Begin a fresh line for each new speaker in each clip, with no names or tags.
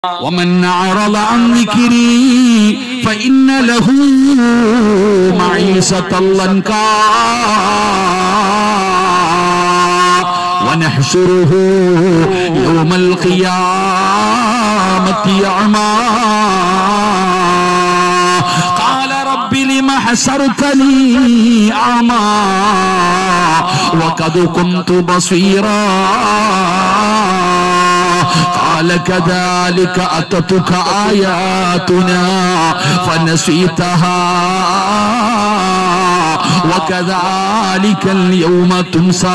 ومن أعرض عن ذكري فإن له معيشة ضنكا ونحشره يوم القيامة أعمى قال رب لم حشرتني أعمى وقد كنت بصيرا قال كذلك أتتك آياتنا فنسيتها وكذلك اليوم تنسى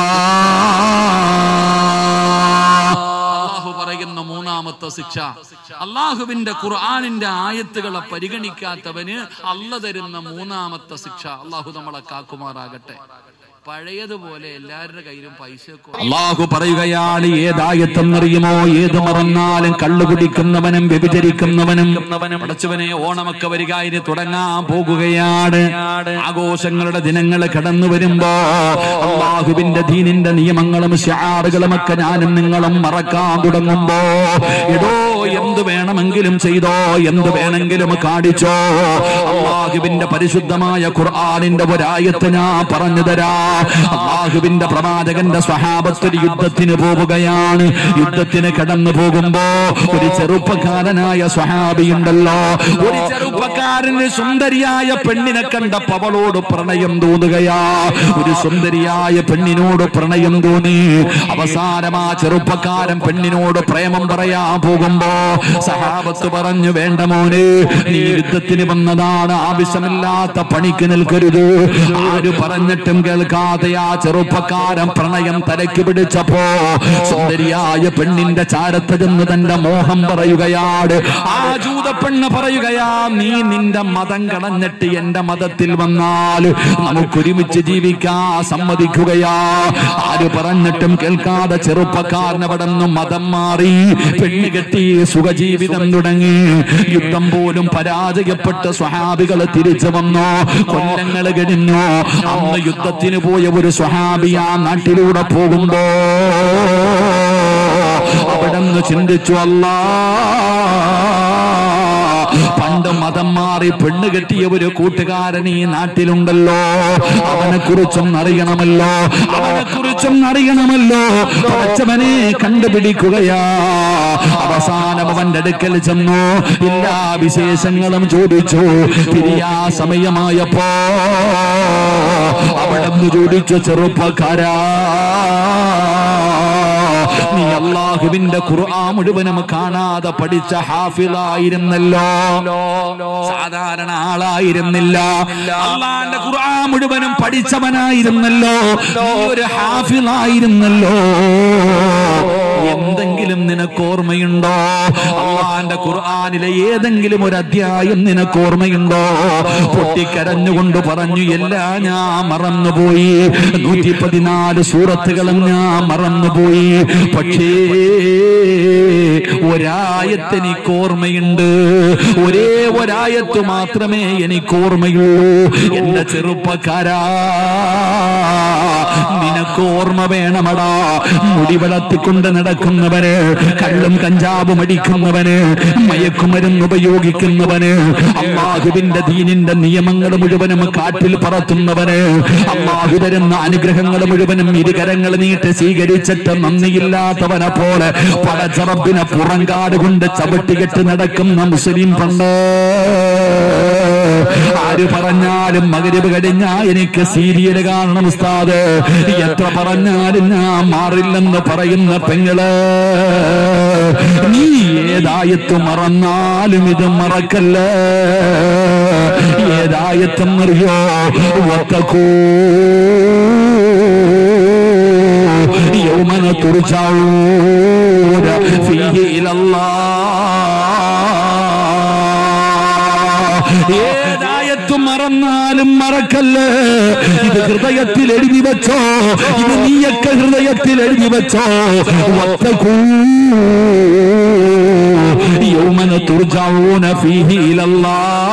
അള്ളാഹു പറയുന്ന മൂന്നാമത്തെ ശിക്ഷ അള്ളാഹുവിന്റെ ഖുർആാനിന്റെ ആയത്തുകളെ പരിഗണിക്കാത്തവന് അല്ല തരുന്ന മൂന്നാമത്തെ ശിക്ഷ അള്ളാഹു നമ്മളെ കാക്കുമാറാകട്ടെ പഴയതുപോലെ എല്ലാവരുടെ കയ്യിലും പൈസ
അള്ളാഹു പറയുകയാണ് ഏതായത്തെന്നറിയുമോ ഏത് മറന്നാലും കള്ളു കുടിക്കുന്നവനും വ്യഭിചരിക്കുന്നവനും പടച്ചവനെ ഓണമൊക്കെ വരിക ഇനി തുടങ്ങാൻ പോകുകയാണ് ആഘോഷങ്ങളുടെ ദിനങ്ങൾ കടന്നു വരുമ്പോ അള്ളാഹുവിന്റെ ദീനിന്റെ നിയമങ്ങളും ഷാറുകളും ഒക്കെ ഞാനും നിങ്ങളും മറക്കാൻ തുടങ്ങുമ്പോ എടോ എന്ത് വേണമെങ്കിലും ചെയ്തോ എന്ത് വേണമെങ്കിലും കാണിച്ചോ അള്ളാഹുവിന്റെ പരിശുദ്ധമായ ഖുർആാനിന്റെ ഒരായത്ത് ഞാൻ പറഞ്ഞു തരാ അള്ളാഹുവിന്റെ പ്രവാചകന്റെ സ്വഹാബത്തൊരു യുദ്ധത്തിന് പോവുകയാണ് യുദ്ധത്തിന് കടന്നു പോകുമ്പോ ഒരു ചെറുപ്പക്കാരനായ സ്വഹാബിയുണ്ടല്ലോ ഒരു ചെറുപ്പക്കാരന് സുന്ദരിയായ പെണ്ണിനെ കണ്ടപ്പോ അവളോട് പ്രണയം തോന്നുകയാ ഒരു സുന്ദരിയായ പെണ്ണിനോട് പ്രണയം തോന്നി അവസാനം ആ ചെറുപ്പക്കാരൻ പെണ്ണിനോട് പ്രേമം പറയാൻ പോകുമ്പോ സഹാബത്ത് പറഞ്ഞു വേണ്ട മോനെ നീ യുദ്ധത്തിന് വന്നതാണ് ആവശ്യമില്ലാത്ത പണിക്ക് നിൽക്കരുത് ആര് പറഞ്ഞിട്ടും കേൾക്കാതെ ആ ചെറുപ്പക്കാരൻ പ്രണയം തലയ്ക്ക് പിടിച്ചപ്പോ സുന്ദരിയായ പെണ്ണിന്റെ ചാരത്ത് ചെന്ന് തന്റെ മോഹം പറയുകയാണ് ആ ജൂത പെണ്ണ് പറയുകയാ നീ നിന്റെ മതം കളഞ്ഞിട്ട് എന്റെ മതത്തിൽ വന്നാൽ നമുക്കൊരുമിച്ച് ജീവിക്കാൻ സമ്മതിക്കുകയാ ആര് പറഞ്ഞിട്ടും കേൾക്കാതെ ചെറുപ്പക്കാരൻ അവിടെ നിന്ന് മതം മാറി പെണ്ണ് കെട്ടി സുഖജീവിതം തുടങ്ങി യുദ്ധം പോലും പരാജയപ്പെട്ട് സ്വഹാബികൾ തിരിച്ചു വന്നു കൊല്ലങ്ങൾ കഴിഞ്ഞു അന്ന് യുദ്ധത്തിന് പോയ ഒരു സ്വഹാബി ആ നാട്ടിലൂടെ പോകുമ്പോ അവിടെ നിന്ന് ചിന്തിച്ചു അല്ലാ പണ്ട് മതം മാറി പെണ്ണ് കെട്ടിയ ഒരു കൂട്ടുകാരൻ ഈ നാട്ടിലുണ്ടല്ലോ അവനെ കുറിച്ചും അറിയണമല്ലോ അവനെ കുറിച്ചും അറിയണമല്ലോ പടച്ചവനെ കണ്ടുപിടിക്കുകയാ അവസാനം അവന്റെ അടുക്കൽ ചെന്നു എല്ലാ വിശേഷങ്ങളും ചോദിച്ചു പിരിയാ സമയമായപ്പോ അവിടെ നിന്ന് ചോദിച്ചു ചെറുപ്പക്കാരാ നീ അള്ളാഹുവിന്റെ ഖുർആൻ മുഴുവനും കാണാതെ പഠിച്ച ഹാഫിളായിരുന്നല്ലോ സാധാരണ ആളായിരുന്നില്ല അള്ളാന്റെ ഖുർആൻ മുഴുവനും പഠിച്ചവനായിരുന്നല്ലോ നീ ഒരു ഹാഫിളായിരുന്നല്ലോ എന്തെങ്കിലും നിനക്ക് ഓർമ്മയുണ്ടോ അള്ളാന്റെ ഖുർആനിലെ ഏതെങ്കിലും ഒരു അധ്യായം നിനക്ക് ഓർമ്മയുണ്ടോ പൊട്ടിക്കരഞ്ഞുകൊണ്ട് പറഞ്ഞു എല്ലാം ഞാൻ മറന്നുപോയി നൂറ്റി പതിനാല് സൂറത്തുകളും ഞാൻ മറന്നുപോയി പക്ഷേ ഒരായത്ത് എനിക്ക് ഓർമ്മയുണ്ട് ഒരേ ഒരായത്ത് മാത്രമേ എനിക്ക് ഓർമ്മയുള്ളൂ എന്റെ ചെറുപ്പക്കാരാ നിനക്ക് ഓർമ്മ വേണമടാ മുടി വളർത്തിക്കൊണ്ട് നടക്കുന്നവന് കള്ളും കഞ്ചാവും അടിക്കുന്നവന് മയക്കുമരുന്ന് ഉപയോഗിക്കുന്നവന് അള്ളാഹുവിന്റെ ദീനിന്റെ നിയമങ്ങൾ മുഴുവനും കാറ്റിൽ പറത്തുന്നവന് അള്ളാഹു തരുന്ന അനുഗ്രഹങ്ങൾ മുഴുവനും ഇരുകരങ്ങൾ നീട്ടി സ്വീകരിച്ചിട്ട് നന്ദിയില്ലാത്തവനെ പോലെ പടച്ചറപ്പിനെ പുറങ്കാട് കൊണ്ട് ചവിട്ടികെട്ട് നടക്കുന്ന മുസ്ലിം പണ്ട് ആര് പറഞ്ഞാലും മകരിവ് കഴിഞ്ഞാ എനിക്ക് സീരിയൽ കാണണം ഉസ്താദ് എത്ര പറഞ്ഞാലും ഞാൻ മാറില്ലെന്ന് പറയുന്ന പെങ്ങള് നീ ഏതായത്ത് മറന്നാലും ഇത് മറക്കല്ല ഏതായത്തെന്നറിയോ ഒത്തക്കൂ يوم ترجعون فيه إلى الله ഏതായത്തും മറന്നാലും മറക്കല്ലേ ഇത് ഹൃദയത്തിൽ എഴുതി വെച്ചോ ഇത് നീയൊക്കെ ഹൃദയത്തിൽ എഴുതി വെച്ചോ വത്തകൂ യൗമന തുർജഊന ഫീഹി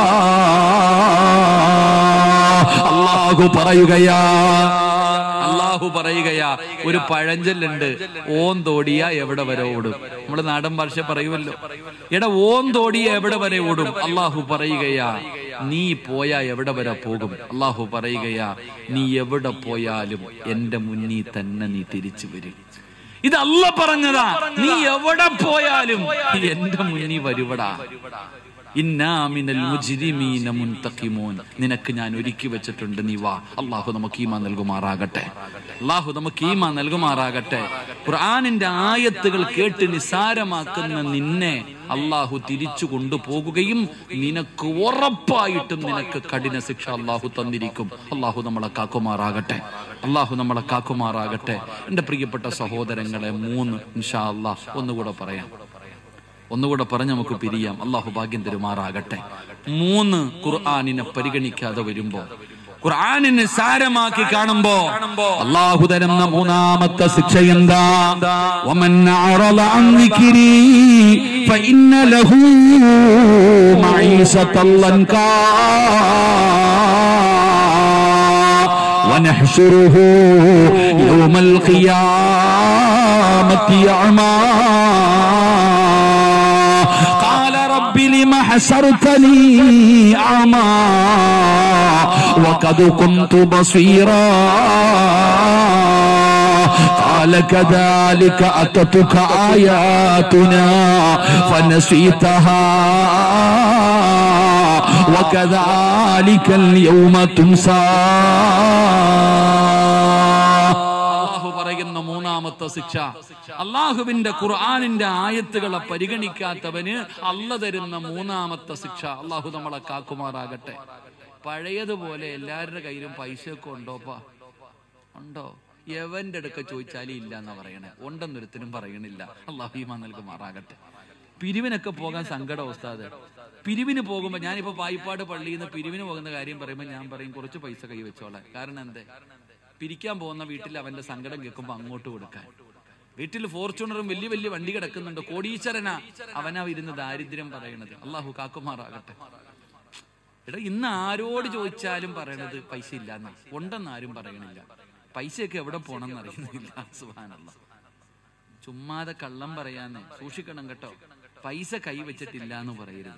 ഇലല്ലാഹ് അല്ലാഹു പറയുകയാ അല്ലാഹു അള്ളാഹു പറയുകയാ ഒരു പഴഞ്ചൊല്ലുണ്ട് ഓൻ തോടിയ എവിടെ വരെ ഓടും നമ്മൾ നാടൻ ഭാഷ പറയുമല്ലോ എടാ ഓൻ തോടിയ എവിടെ വരെ ഓടും അള്ളാഹു പറയുകയാ നീ പോയാ എവിടെ വരെ പോകും അള്ളാഹു പറയുകയാ നീ എവിടെ പോയാലും എന്റെ മുന്നിൽ തന്നെ നീ തിരിച്ചു വരും ഇത് അല്ല പറഞ്ഞതാ നീ എവിടെ പോയാലും എന്റെ മുന്നിൽ വരുവടാ ഇന്നാ മിനൽ മുജ്രിമീന മുൻതഖിമൂൻ നിനക്ക് ഞാൻ ഒരുക്കി വെച്ചിട്ടുണ്ട് നീ വാ അള്ളാഹു നമുക്ക് ഈമാ നൽകുമാറാകട്ടെ അള്ളാഹു നമുക്ക് ഈമാ നൽകുമാറാകട്ടെ ഖുർആനിന്റെ ആയത്തുകൾ കേട്ട് നിസാരമാക്കുന്ന നിന്നെ അള്ളാഹു തിരിച്ചു കൊണ്ടുപോകുകയും നിനക്ക് ഉറപ്പായിട്ടും നിനക്ക് കഠിന ശിക്ഷ അള്ളാഹു തന്നിരിക്കും അള്ളാഹു നമ്മളെ കാക്കുമാറാകട്ടെ അള്ളാഹു നമ്മളെ കാക്കുമാറാകട്ടെ എന്റെ പ്രിയപ്പെട്ട സഹോദരങ്ങളെ മൂന്ന് ഇൻഷാ അള്ളാഹ് ഒന്നുകൂടെ പറയാം ഒന്നുകൂടെ പറഞ്ഞ് നമുക്ക് പിരിയാം അള്ളാഹു ഭാഗ്യം തരുമാറാകട്ടെ മൂന്ന് ഖുർആാനിനെ പരിഗണിക്കാതെ വരുമ്പോ ഖുർആാനിനെ സാരമാക്കി കാണുമ്പോ അള്ളാഹു തരുന്ന മൂന്നാമത്തെ ശിക്ഷ എന്താ
ومن أعرض عن ذكري فإن له معيشة ضنكا ونحشره يوم القيامة أعمى قال رب لم حشرتني أعمى وقد كنت بصيرا قال كذلك أتتك آياتنا فنسيتها وكذلك اليوم تنسى
അള്ളാഹു പറയുന്ന മൂന്നാമത്തെ ശിക്ഷ അള്ളാഹുവിന്റെ ഖുർആാനിന്റെ ആയത്തുകളെ പരിഗണിക്കാത്തവന് അല്ല തരുന്ന മൂന്നാമത്തെ ശിക്ഷ അള്ളാഹു നമ്മളെ കാക്കുമാറാകട്ടെ പഴയതുപോലെ എല്ലാവരുടെ കയ്യിലും പൈസയൊക്കെ ഉണ്ടോപ്പാ ഉണ്ടോ എവന്റെ അടുക്ക ചോദിച്ചാലും ഇല്ല എന്നാ പറയണേ ഉണ്ടെന്നൊരുത്തിനും പറയണില്ല അള്ളാഹു ഈമാ നൽകുമാറാകട്ടെ പിരിവിനൊക്കെ പോകാൻ സങ്കടം ഉസ്താദ് പിരിവിന് പോകുമ്പോ ഞാനിപ്പോ പായിപ്പാട് പള്ളിയിൽ നിന്ന് പിരിവിന് പോകുന്ന കാര്യം പറയുമ്പോൾ ഞാൻ പറയും കുറച്ച് പൈസ കൈ വെച്ചോളാം കാരണം എന്തേ പിരിക്കാൻ പോകുന്ന വീട്ടിൽ അവന്റെ സങ്കടം കേൾക്കുമ്പോൾ അങ്ങോട്ട് കൊടുക്കാൻ വീട്ടിൽ ഫോർച്യൂണറും വലിയ വലിയ വണ്ടി കിടക്കുന്നുണ്ട് കോടീശ്വരനാ അവനാ ഇരുന്ന് ദാരിദ്ര്യം പറയണത് അള്ളാഹു കാക്കുമാറാകട്ടെ എടാ ഇന്ന് ആരോട് ചോദിച്ചാലും പറയണത് പൈസ ഇല്ലാന്നാ ഉണ്ടെന്ന് ആരും പറയണില്ല പൈസയൊക്കെ എവിടെ പോണെന്ന് അറിയുന്നില്ല സുഹാനല്ല ചുമ്മാതെ കള്ളം പറയാന്ന് സൂക്ഷിക്കണം കേട്ടോ പൈസ കൈ വെച്ചിട്ടില്ല എന്ന് പറയരുത്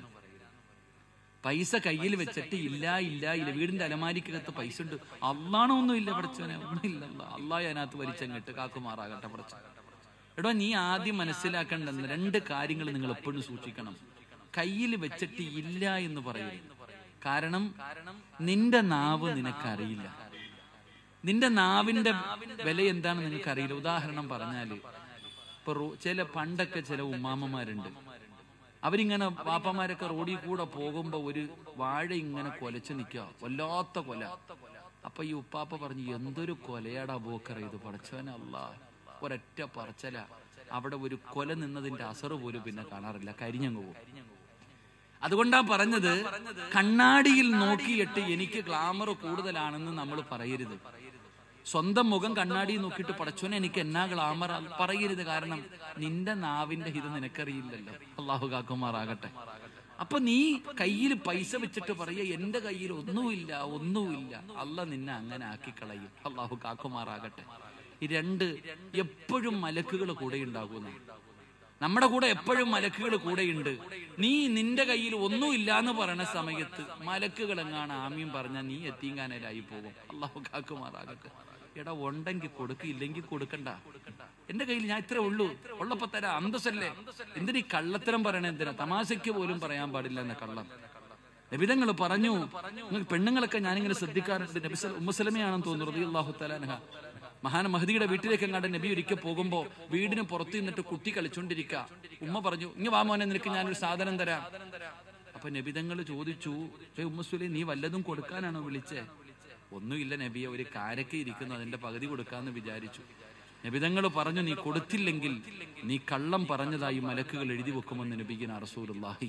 പൈസ കയ്യിൽ വെച്ചിട്ട് ഇല്ല ഇല്ല ഇല്ല വീടിന്റെ അലമാരിക്കകത്ത് പൈസ ഉണ്ട് അള്ളാണോ ഒന്നും ഇല്ല പഠിച്ചവനെ ഒന്നുമില്ല അള്ളാഹ് അതിനകത്ത് വലിച്ചങ്ങിട്ട് കാക്കുമാറാകട്ടെ പഠിച്ച എടോ നീ ആദ്യം മനസ്സിലാക്കേണ്ടെന്ന് രണ്ട് കാര്യങ്ങൾ നിങ്ങൾ എപ്പോഴും സൂക്ഷിക്കണം കയ്യിൽ വെച്ചിട്ട് ഇല്ല എന്ന് പറയരുത് കാരണം നിന്റെ നാവ് നിനക്കറിയില്ല നിന്റെ നാവിന്റെ വില എന്താണെന്ന് നിനക്കറിയില്ല ഉദാഹരണം പറഞ്ഞാല് ഇപ്പൊ റോ- ചില പണ്ടൊക്കെ ചില ഉമ്മാമ്മമാരുണ്ട് അവരിങ്ങനെ പാപ്പമാരൊക്കെ റോഡിൽ കൂടെ പോകുമ്പോ ഒരു വാഴ ഇങ്ങനെ കൊലച്ചു നിൽക്കുക വല്ലാത്ത കൊല അപ്പൊ ഈ ഉപ്പാപ്പ പറഞ്ഞു എന്തൊരു കൊലയാടാ ബോക്കറ ഇത് പടച്ചവനല്ല ഒരൊറ്റ പറച്ചല അവിടെ ഒരു കൊല നിന്നതിന്റെ അസറ് പോലും പിന്നെ കാണാറില്ല കരിഞ്ഞങ്ങ് പോകും അതുകൊണ്ടാ പറഞ്ഞത് കണ്ണാടിയിൽ നോക്കിയിട്ട് എനിക്ക് ഗ്ലാമർ കൂടുതലാണെന്ന് നമ്മൾ പറയരുത് സ്വന്തം മുഖം കണ്ണാടി നോക്കിയിട്ട് പടച്ചോനെ എനിക്ക് എന്നാ ഗ്ലാമർ പറയരുത് കാരണം നിന്റെ നാവിന്റെ ഹിതം നിനക്കറിയില്ലല്ലോ അള്ളാഹു കാക്കുമാറാകട്ടെ അപ്പൊ നീ കയ്യിൽ പൈസ വെച്ചിട്ട് പറയ എന്റെ കയ്യിൽ ഒന്നുമില്ല ഒന്നുമില്ല അല്ല നിന്നെ അങ്ങനെ ആക്കിക്കളയും അള്ളാഹു കാക്കുമാറാകട്ടെ ഈ രണ്ട് എപ്പോഴും മലക്കുകൾ കൂടെ ഉണ്ടാകുന്നു നമ്മുടെ കൂടെ എപ്പോഴും മലക്കുകൾ കൂടെയുണ്ട് നീ നിന്റെ കയ്യിൽ ഒന്നുമില്ല എന്ന് പറയുന്ന സമയത്ത് മലക്കുകൾ എങ്ങാണ് ആമ്യം പറഞ്ഞാൽ നീ എത്തിങ്കാനരായി പോകും അള്ളാഹു കാക്കുമാറാകട്ടെ എടാ ഉണ്ടെങ്കിൽ കൊടുക്കില്ലെങ്കിൽ കൊടുക്കണ്ട എന്റെ കയ്യിൽ ഞാൻ ഇത്രേ ഉള്ളൂ ഉള്ളപ്പോ തരാ അന്തസ്സല്ലേ എന്തിനീ കള്ളത്തരം പറയണ എന്തിനാ തമാശയ്ക്ക് പോലും പറയാൻ പാടില്ല എന്ന കള്ളം നബിതങ്ങൾ പറഞ്ഞു നിങ്ങൾ പെണ്ണുങ്ങളൊക്കെ ഞാനിങ്ങനെ ശ്രദ്ധിക്കാറുണ്ട് നബി സല- ഉമ്മുസലമയാണെന്ന് തോന്നുന്നു അള്ളാഹു തലാനഹ മഹാൻ മഹദിയുടെ വീട്ടിലേക്ക് എങ്ങാണ്ട് നബി ഒരിക്കൽ പോകുമ്പോ വീടിന് പുറത്ത് നിന്നിട്ട് കുട്ടി കളിച്ചോണ്ടിരിക്ക ഉമ്മ പറഞ്ഞു ഇങ്ങ വാ മോനെ നിനക്ക് ഞാനൊരു സാധനം തരാം അപ്പൊ നബിതങ്ങൾ ചോദിച്ചു "ഏ ഉമ്മസുലി നീ വല്ലതും കൊടുക്കാനാണോ വിളിച്ചേ ഒന്നുമില്ല നബിയെ ഒരു കാരക്ക ഇരിക്കുന്നു അതിന്റെ പകുതി കൊടുക്കാന്ന് വിചാരിച്ചു നബിതങ്ങൾ പറഞ്ഞു നീ കൊടുത്തില്ലെങ്കിൽ നീ കള്ളം പറഞ്ഞതായി മലക്കുകൾ എഴുതി വെക്കുമെന്ന് നബിക്കുന്ന റസൂലുള്ളാഹി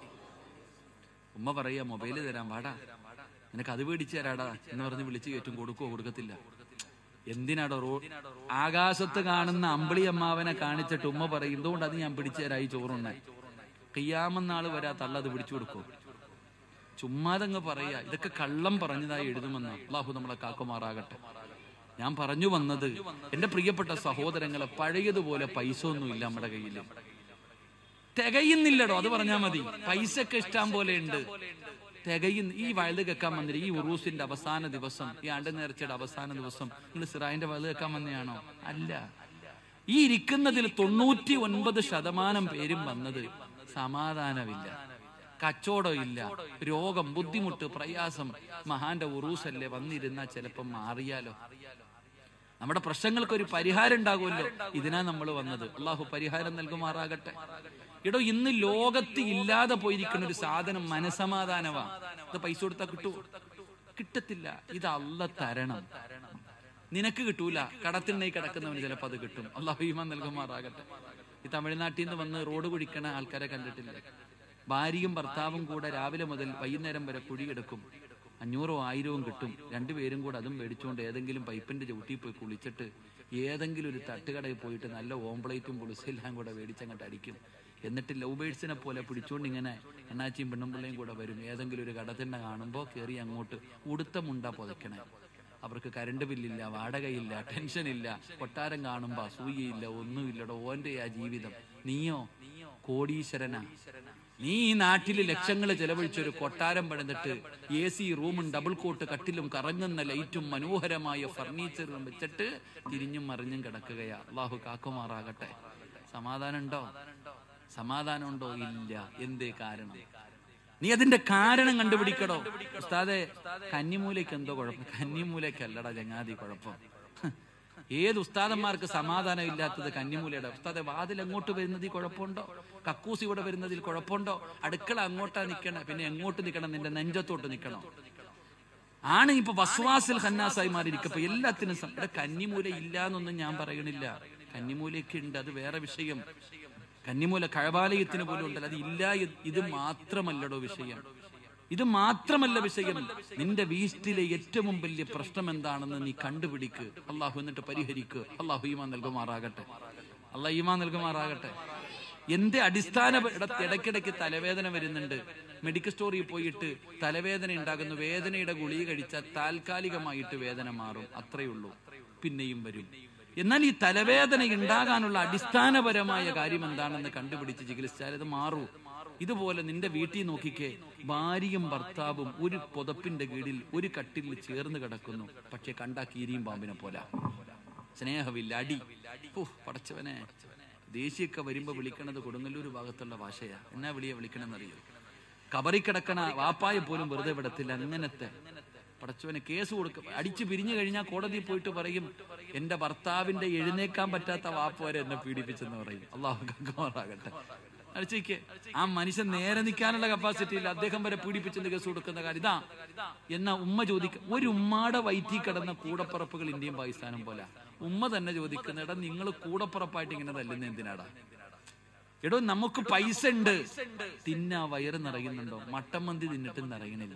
ഉമ്മ പറയാ മൊബൈല് തരാൻ പാടാ നിനക്ക് അത് മേടിച്ചു തരാടാ എന്ന് പറഞ്ഞ് വിളിച്ചു കയറ്റും കൊടുക്കോ കൊടുക്കത്തില്ല എന്തിനാടോ റോ ആകാശത്ത് കാണുന്ന അമ്പിളി അമ്മാവനെ കാണിച്ചിട്ട് ഉമ്മ പറയും എന്തുകൊണ്ട് അത് ഞാൻ പിടിച്ചു തരായി ചോറുണ്ണാൻ കയ്യാമെന്നാള് വരാ തള്ള അത് പിടിച്ചു കൊടുക്കോ ചുമ്മാതങ്ങ് പറയാ ഇതൊക്കെ കള്ളം പറഞ്ഞതായി എഴുതുമെന്ന് അള്ളാഹു നമ്മളെ കാക്കുമാറാകട്ടെ ഞാൻ പറഞ്ഞു വന്നത് എന്റെ പ്രിയപ്പെട്ട സഹോദരങ്ങളെ പഴയതുപോലെ പൈസ ഒന്നും ഇല്ല നമ്മുടെ കയ്യിൽ തികയുന്നില്ലടോ അത് പറഞ്ഞാൽ മതി പൈസ ഒക്കെ ഇഷ്ടം പോലെ ഉണ്ട് തികയുന്ന ഈ വഴുത് കേൾക്കാൻ വന്നിട്ട് ഈ ഉറൂസിന്റെ അവസാന ദിവസം ഈ ആണ്ട് നേർച്ചയുടെ അവസാന ദിവസം നിങ്ങൾ സിറായിന്റെ വഴുത് കേൾക്കാൻ വന്നതാണോ അല്ല ഈ ഇരിക്കുന്നതിൽ തൊണ്ണൂറ്റി ഒൻപത് ശതമാനം പേരും വന്നത് സമാധാനമില്ല കച്ചവടം ഇല്ല രോഗം ബുദ്ധിമുട്ട് പ്രയാസം മഹാന്റെ ഉറൂസല്ലേ വന്നിരുന്ന ചിലപ്പം മാറിയാലോ നമ്മുടെ പ്രശ്നങ്ങൾക്ക് ഒരു പരിഹാരം ഉണ്ടാകുമല്ലോ ഇതിനാ നമ്മൾ വന്നത് അള്ളാഹു പരിഹാരം നൽകുമാറാകട്ടെ എടോ ഇന്ന് ലോകത്ത് ഇല്ലാതെ പോയിരിക്കുന്ന ഒരു സാധനം മനസമാധാനമാ ഇത് പൈസ കൊടുത്താൽ കിട്ടുമോ കിട്ടത്തില്ല ഇത് അല്ല തരണം നിനക്ക് കിട്ടൂല കടത്തിണ്ണി കിടക്കുന്നവന് ചിലപ്പോൾ അത് കിട്ടും അള്ളാഹു ഈമാൻ നൽകുമാറാകട്ടെ ഈ തമിഴ്നാട്ടിൽ നിന്ന് വന്ന് റോഡ് കുടിക്കണ ആൾക്കാരെ കണ്ടിട്ടില്ലേ ഭാര്യയും ഭർത്താവും കൂടെ രാവിലെ മുതൽ വൈകുന്നേരം വരെ കുഴിയെടുക്കും അഞ്ഞൂറോ ആയിരവും കിട്ടും രണ്ടുപേരും കൂടെ അതും മേടിച്ചുകൊണ്ട് ഏതെങ്കിലും പൈപ്പിന്റെ ചവിട്ടിയിൽ പോയി കുളിച്ചിട്ട് ഏതെങ്കിലും ഒരു തട്ടുകടയിൽ പോയിട്ട് നല്ല ഓംപ്ലേറ്റും പുളിസെല്ലാം കൂടെ മേടിച്ചങ്ങോട്ട് അടിക്കും എന്നിട്ട് ലവ് ബേഡ്സിനെ പോലെ പിടിച്ചുകൊണ്ട് ഇങ്ങനെ എണ്ണാച്ചിയും പെണ്ണുമ്പിള്ളയും കൂടെ വരും ഏതെങ്കിലും ഒരു കടത്തിണ്ണ കാണുമ്പോൾ കയറി അങ്ങോട്ട് ഉടുത്ത മുണ്ട പുതയ്ക്കണേ അവർക്ക് കരണ്ട് ബില്ലില്ല വാടകയില്ല ടെൻഷനില്ല കൊട്ടാരം കാണുമ്പോ അസൂയയില്ല ഒന്നുമില്ലടോ ഓന്റെ ആ ജീവിതം നീയോ കോടീശ്വരനാ നീ ഈ നാട്ടിൽ ലക്ഷങ്ങൾ ചെലവഴിച്ച ഒരു കൊട്ടാരം പണിതിട്ട് എ സി റൂമും ഡബിൾ കോട്ട് കട്ടിലും കറങ്ങുന്ന ലൈറ്റും മനോഹരമായ ഫർണിച്ചറും വെച്ചിട്ട് തിരിഞ്ഞും മറിഞ്ഞും കിടക്കുകയാ അള്ളാഹു കാക്കുമാറാകട്ടെ സമാധാനം ഉണ്ടോ സമാധാനം ഉണ്ടോ ഇല്ല എന്തേ കാരണം നീ അതിന്റെ കാരണം കണ്ടുപിടിക്കടോ ഉസ്താദെ കന്നിമൂലയ്ക്ക് എന്തോ കുഴപ്പം കന്നിമൂലയ്ക്കല്ലടാ ചങ്ങാതി കുഴപ്പം ഏത് ഉസ്താദന്മാർക്ക് സമാധാനം ഇല്ലാത്തത് കന്നിമൂലയുടെ ഉസ്താദെ വാതിൽ എങ്ങോട്ട് വരുന്നതിൽ കുഴപ്പമുണ്ടോ കക്കൂസ് ഇവിടെ വരുന്നതിൽ കുഴപ്പമുണ്ടോ അടുക്കള അങ്ങോട്ടാ നിൽക്കണം പിന്നെ എങ്ങോട്ട് നിൽക്കണം നിന്റെ നെഞ്ചത്തോട്ട് നിൽക്കണോ ആണ് ഇപ്പൊ വസ്വാസിൽ ഹന്നാസായി മാറിയിരിക്കും അപ്പൊ എല്ലാത്തിനും സം- ഇവിടെ കന്നിമൂല ഇല്ല എന്നൊന്നും ഞാൻ പറയണില്ല കന്നിമൂലയൊക്കെ ഉണ്ട് അത് വേറെ വിഷയം കന്നിമൂല കഴബാലയത്തിന് പോലും ഉണ്ടല്ലോ അത് ഇല്ല ഇത് ഇത് മാത്രമല്ലടോ വിഷയം ഇത് മാത്രമല്ല വിഷയം നിന്റെ വീട്ടിലെ ഏറ്റവും വലിയ പ്രശ്നം എന്താണെന്ന് നീ കണ്ടുപിടിക്ക് അള്ളാഹു എന്നിട്ട് പരിഹരിക്ക് അള്ളാഹു ഈമാൻ നൽകുമാറാകട്ടെ അള്ളാഹ് ഈമാൻ നൽകുമാറാകട്ടെ എന്റെ അടിസ്ഥാന ഇട- ഇടയ്ക്കിടയ്ക്ക് തലവേദന വരുന്നുണ്ട് മെഡിക്കൽ സ്റ്റോറിൽ പോയിട്ട് തലവേദന ഉണ്ടാകുന്നു വേദനയുടെ ഗുളിക കഴിച്ചാൽ താൽക്കാലികമായിട്ട് വേദന മാറും അത്രയേ ഉള്ളൂ പിന്നെയും വരും എന്നാൽ ഈ തലവേദന ഉണ്ടാകാനുള്ള അടിസ്ഥാനപരമായ കാര്യം എന്താണെന്ന് കണ്ടുപിടിച്ച് ചികിത്സിച്ചാൽ അത് മാറൂ ഇതുപോലെ നിന്റെ വീട്ടിൽ നോക്കിക്കേ ഭാര്യയും ഭർത്താവും ഒരു പുതപ്പിന്റെ കീഴിൽ ഒരു കട്ടിലിൽ ചേർന്ന് കിടക്കുന്നു പക്ഷെ കണ്ടാ കീരിയും പാമ്പിനെ പോലെ സ്നേഹമില്ല അടി ഓ പടച്ചവനെ ദേശീയൊക്കെ വരുമ്പോ വിളിക്കണത് കൊടുങ്ങല്ലൂർ ഭാഗത്തുള്ള ഭാഷയാ എന്നാ വിളിയെ വിളിക്കണമെന്നറിയോ കബറി കിടക്കണ വാപ്പായെ പോലും വെറുതെ വിടത്തില്ല അങ്ങനത്തെ പടച്ചവന് കേസ് കൊടുക്കും അടിച്ചു പിരിഞ്ഞു കഴിഞ്ഞാൽ കോടതിയിൽ പോയിട്ട് പറയും എന്റെ ഭർത്താവിന്റെ എഴുന്നേക്കാൻ പറ്റാത്ത വാപ്പ വരെ എന്നെ പീഡിപ്പിച്ചെന്ന് പറയും അള്ളാഹു കക്കുമാറാകട്ടെ അടിച്ചേക്ക് ആ മനുഷ്യൻ നേരെ നിൽക്കാനുള്ള കപ്പാസിറ്റി ഇല്ല അദ്ദേഹം വരെ പീഡിപ്പിച്ചെന്ന് കേസ് കൊടുക്കുന്ന കാര്യം ഇതാ എന്നാ ഉമ്മ ചോദിക്ക ഒരു ഉമ്മാടെ വയറ്റിൽ കിടന്ന കൂടപ്പറപ്പുകൾ ഇന്ത്യയും പാകിസ്ഥാനും പോലെ ഉമ്മ തന്നെ ചോദിക്കുന്ന എടാ നിങ്ങൾ കൂടപ്പുറപ്പായിട്ട് ഇങ്ങനെ തല്ലുന്ന എന്തിനാടാ എടോ നമുക്ക് പൈസ ഉണ്ട് തിന്നാ വയറ് നിറയുന്നുണ്ടോ മട്ടൻ മന്തി തിന്നിട്ടും നിറയണില്ല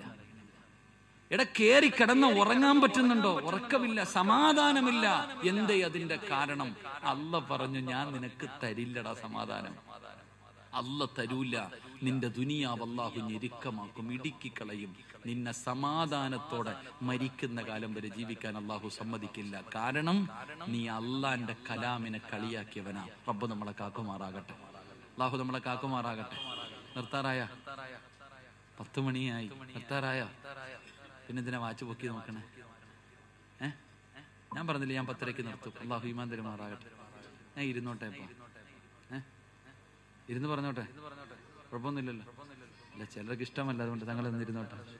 എടാ കേറി കിടന്ന് ഉറങ്ങാൻ പറ്റുന്നുണ്ടോ ഉറക്കമില്ല സമാധാനമില്ല എന്തേ അതിന്റെ കാരണം അല്ല പറഞ്ഞു ഞാൻ നിനക്ക് തരില്ലടാ സമാധാനം അല്ല തരൂല നിന്റെ ദുനിയാവ് അള്ളാഹു ഞെരുക്കമാക്കും ഇടുക്കിക്കളയും നിന്നെ സമാധാനത്തോടെ മരിക്കുന്ന കാലം വരെ ജീവിക്കാൻ അള്ളാഹു സമ്മതിക്കില്ല കാരണം നീ അള്ളാന്റെ കലാമിനെ കളിയാക്കിയവനാ റബ്ബ് നമ്മളെ കാക്കുമാറാകട്ടെ അള്ളാഹു നമ്മളെ കാക്കുമാറാകട്ടെ നിർത്താറായ പത്ത് മണിയായി നിർത്താറായ പിന്നെ ഇതിനെ വാച്ച് പൊക്കി നോക്കണേ ഏ ഞാൻ പറഞ്ഞില്ല ഞാൻ പത്തരയ്ക്ക് നിർത്തും അള്ളാഹു ഈമാൻ തരുമാറാകട്ടെ ഞാൻ ഇരുന്നോട്ടെ ഇപ്പൊ ഏ ഇരുന്ന് പറഞ്ഞോട്ടെ കുഴപ്പമൊന്നുമില്ലല്ലോ അല്ല ചിലർക്ക് ഇഷ്ടമല്ല അതുകൊണ്ട് തങ്ങൾ ഇരുന്നോട്ടെ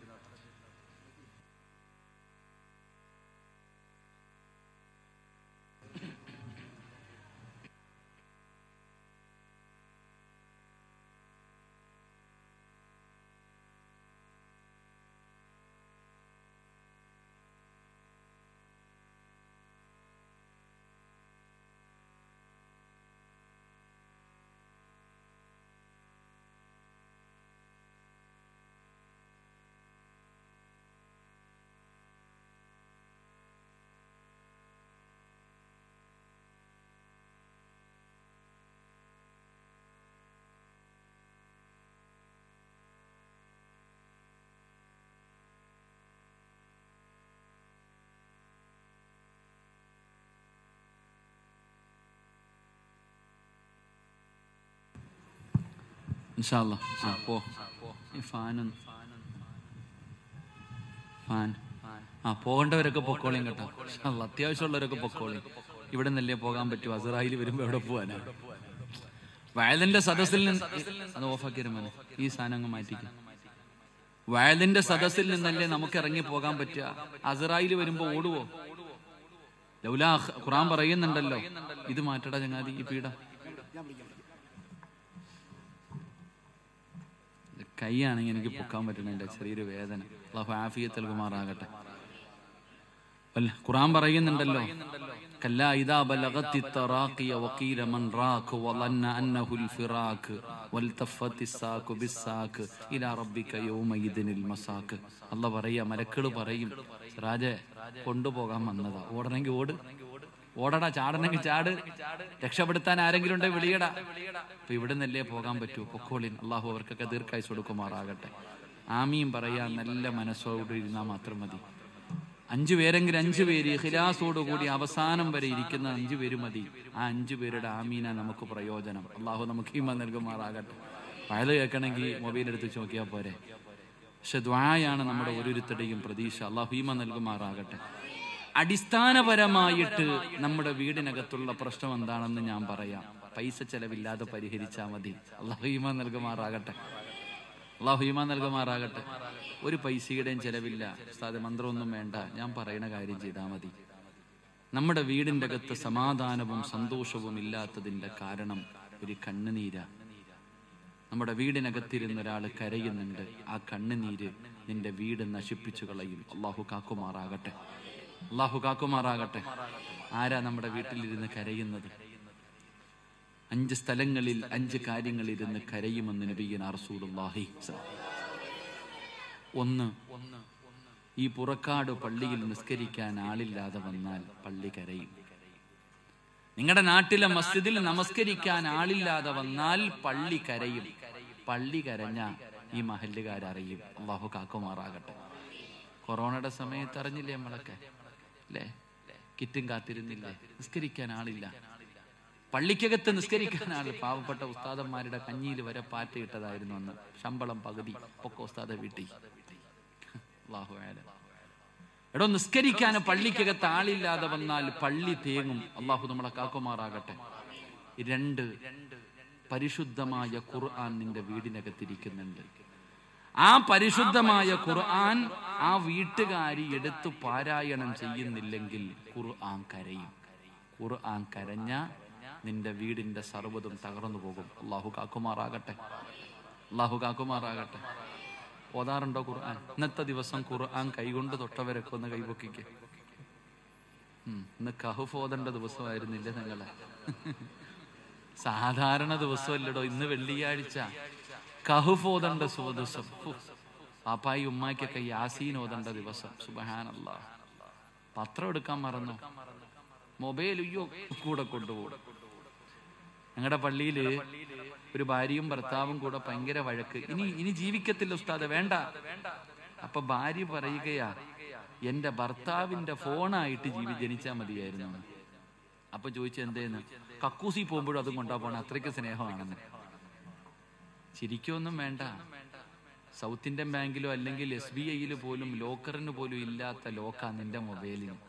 ഇൻഷാല്ല ആ പോ ഈ ഫാനൊന്ന് ഫാൻ ആ പോകേണ്ടവരൊക്കെ പൊക്കോളിയും കേട്ടോ ഇൻഷാല്ലാ, അത്യാവശ്യമുള്ളവരൊക്കെ പൊക്കോളിയും ഇവിടെ നിന്നല്ലേ പോകാൻ പറ്റൂ അസറായിൽ വരുമ്പോ എവിടെ പോവാനാ വയലിന്റെ സദസ്സിൽ നിന്ന് അത് ഓഫാക്കിയ മോനെ ഈ സാധനം അങ്ങ് മാറ്റിക്കും വയലിന്റെ സദസ്സിൽ നിന്നല്ലേ നമുക്ക് ഇറങ്ങി പോകാൻ പറ്റുക അസറായിൽ വരുമ്പോ ഓടുവോ ലൗലാ ഖുറാൻ പറയുന്നുണ്ടല്ലോ ഇത് മാറ്റടാ ചങ്ങാതി ഈ പീഡ കൈയാണെങ്കിൽ എനിക്ക് പൊക്കാൻ പറ്റുന്നില്ല ചെറിയൊരു വേദന അള്ളാഹു ആഫിയത്ത് നൽകുമാറാകട്ടെ അല്ല ഖുറാൻ പറയുന്നുണ്ടല്ലോ കല്ല ഇദാ ബലഗത്തി തറാഖിയ വഖീല മൻ റാഖ് വളന്ന അന്നഹുൽ ഫിറാഖ് വൽതഫത്തി സാഖു ബിസ്സാഖ് ഇലാ റബ്ബിക യൗമയിദിനിൽ മസാഖ് അല്ലാഹ് പറയാ മലക്കള് പറയും രാജെ കൊണ്ടുപോകാൻ വന്നതാ ഓടണമെങ്കിൽ ഓട് ഓടടാ ചാടണമെങ്കിൽ ചാട് രക്ഷപ്പെടുത്താൻ ആരെങ്കിലും ഉണ്ടെ വിളിയടാ അപ്പൊ ഇവിടെ നിന്നല്ലേ പോകാൻ പറ്റൂ പൊക്കോളിൻ അള്ളാഹു അവർക്കൊക്കെ ദീർഘായുസ് കൊടുക്കുമാറാകട്ടെ ആമിയും പറയാ നല്ല മനസ്സോട് ഇരുന്നാൽ മാത്രം മതി അഞ്ചു പേരെങ്കിലും അഞ്ചു പേര് ഹിലാസോട് കൂടി അവസാനം വരെ ഇരിക്കുന്ന അഞ്ചു പേര് മതി ആ അഞ്ചു പേരുടെ ആമീന നമുക്ക് പ്രയോജനം അള്ളാഹു നമുക്ക് ഈമ നൽകുമാറാകട്ടെ വയത് കേൾക്കണമെങ്കിൽ മൊബൈൽ എടുത്ത് നോക്കിയാൽ പോരെ പക്ഷെ ദ്വായാണ് നമ്മുടെ ഓരോരുത്തരുടെയും പ്രതീക്ഷ അള്ളാഹു ഈമ നൽകുമാറാകട്ടെ അടിസ്ഥാനപരമായിട്ട് നമ്മുടെ വീടിനകത്തുള്ള പ്രശ്നം എന്താണെന്ന് ഞാൻ പറയാം പൈസ ചെലവില്ലാതെ പരിഹരിച്ചാൽ മതി അള്ളാഹു ഈമ നൽകുമാറാകട്ടെ അള്ളാഹു ഈമ നൽകുമാറാകട്ടെ ഒരു പൈസയുടെയും ചെലവില്ല ഉസ്താദ് മന്ത്രമൊന്നും വേണ്ട ഞാൻ പറയുന്ന കാര്യം ചെയ്താൽ മതി നമ്മുടെ വീടിന്റെ അകത്ത് സമാധാനവും സന്തോഷവും ഇല്ലാത്തതിന്റെ കാരണം ഒരു കണ്ണുനീര നമ്മുടെ വീടിനകത്തിരുന്ന ഒരാൾ കരയുന്നുണ്ട് ആ കണ്ണുനീര് നിന്റെ വീട് നശിപ്പിച്ചു കളയും അള്ളാഹു കാക്കുമാറാകട്ടെ അള്ളാഹു കാക്കുമാറാകട്ടെ ആരാ നമ്മുടെ വീട്ടിലിരുന്ന് കരയുന്നത് അഞ്ച് സ്ഥലങ്ങളിൽ അഞ്ച് കാര്യങ്ങളിരുന്ന് കരയുമെന്ന് നബിയൻ അറസൂലുള്ളാഹി ഒന്ന് ഈ പുറക്കാട് പള്ളിയിൽ നിസ്കരിക്കാൻ ആളില്ലാതെ വന്നാൽ പള്ളി കരയും നിങ്ങളുടെ നാട്ടിലെ മസ്ജിദിൽ നമസ്കരിക്കാൻ ആളില്ലാതെ വന്നാൽ പള്ളി കരയും പള്ളി കരഞ്ഞ ഈ മഹല്ലുകാരറിയും അള്ളാഹു കാക്കുമാറാകട്ടെ കൊറോണയുടെ സമയത്ത് അറിഞ്ഞില്ലേ നമ്മളൊക്കെ അല്ലേ കിറ്റും കാത്തിരുന്നില്ലേ നിസ്കരിക്കാൻ ആളില്ല പള്ളിക്കകത്ത് നിസ്കരിക്കാൻ ആൾ പാവപ്പെട്ട ഉസ്താദന്മാരുടെ കഞ്ഞിയിൽ വരെ പാറ്റയിട്ടതായിരുന്നു അന്ന് ശമ്പളം പകുതി പൊക്ക ഉസ്താദ വീട്ടിൽ അള്ളാഹു ആല. എടോ നിസ്കരിക്കാൻ പള്ളിക്കകത്ത് ആളില്ലാതെ വന്നാൽ പള്ളി തേങ്ങും അള്ളാഹു നമ്മളെ കാക്കുമാറാകട്ടെ രണ്ട് പരിശുദ്ധമായ ഖുർആൻ നിന്റെ വീടിനകത്തിരിക്കുന്നുണ്ട് ആ പരിശുദ്ധമായ ഖുർആൻ ആ വീട്ടുകാരി എടുത്തു പാരായണം ചെയ്യുന്നില്ലെങ്കിൽ ഖുർആൻ കരയും ഖുർആൻ കരഞ്ഞ നിന്റെ വീടിന്റെ സർവ്വതും തകർന്നു പോകും അള്ളാഹു കാക്കുമാറാകട്ടെ അള്ളാഹു കാക്കുമാറാകട്ടെ ഓതാറുണ്ടോ ഖുർആൻ ഇന്നത്തെ ദിവസം ഖുർആൻ കൈകൊണ്ട് തൊട്ടവരൊക്കെ ഒന്ന് കൈപൊക്കിക്ക് ഉം, ഇന്ന് കഹുഫ് ഓതേണ്ട ദിവസമായിരുന്നില്ല നിങ്ങളെ സാധാരണ ദിവസമല്ലടോ ഇന്ന് വെള്ളിയാഴ്ച കഹുഫ് ഓതേണ്ട സുവ ദിവസം ഹു, പാപ്പായി ഉമ്മാക്കൊക്കെ യാസീൻ ഓതേണ്ട ദിവസം സുബഹാനല്ലാ പത്രം എടുക്കാൻ മറന്നു മൊബൈൽ അയ്യോ കൂടെ കൊണ്ടുപോകും ഞങ്ങളുടെ പള്ളിയില് ഒരു ഭാര്യയും ഭർത്താവും കൂടെ ഭയങ്കര വഴക്ക് ഇനി ഇനി ജീവിക്കത്തില്ല ഉസ്താദ് വേണ്ട അപ്പൊ ഭാര്യ പറയുകയാ എന്റെ ഭർത്താവിന്റെ ഫോണായിട്ട് ജീവി ജനിച്ചാ മതിയായിരുന്നു എന്ന്. അപ്പൊ ചോദിച്ചു എന്തേന്ന് കക്കൂസി പോകുമ്പോഴും അതും കൊണ്ടാ പോണ അത്രയ്ക്ക് സ്നേഹമാണെന്ന് ചിരിക്കൊന്നും വേണ്ട സൗത്ത് ഇന്ത്യൻ ബാങ്കിലോ അല്ലെങ്കിൽ എസ് ബി ഐയിൽ പോലും ലോക്കറിന് പോലും ഇല്ലാത്ത ലോക്കാ നിന്റെ മൊബൈലിന്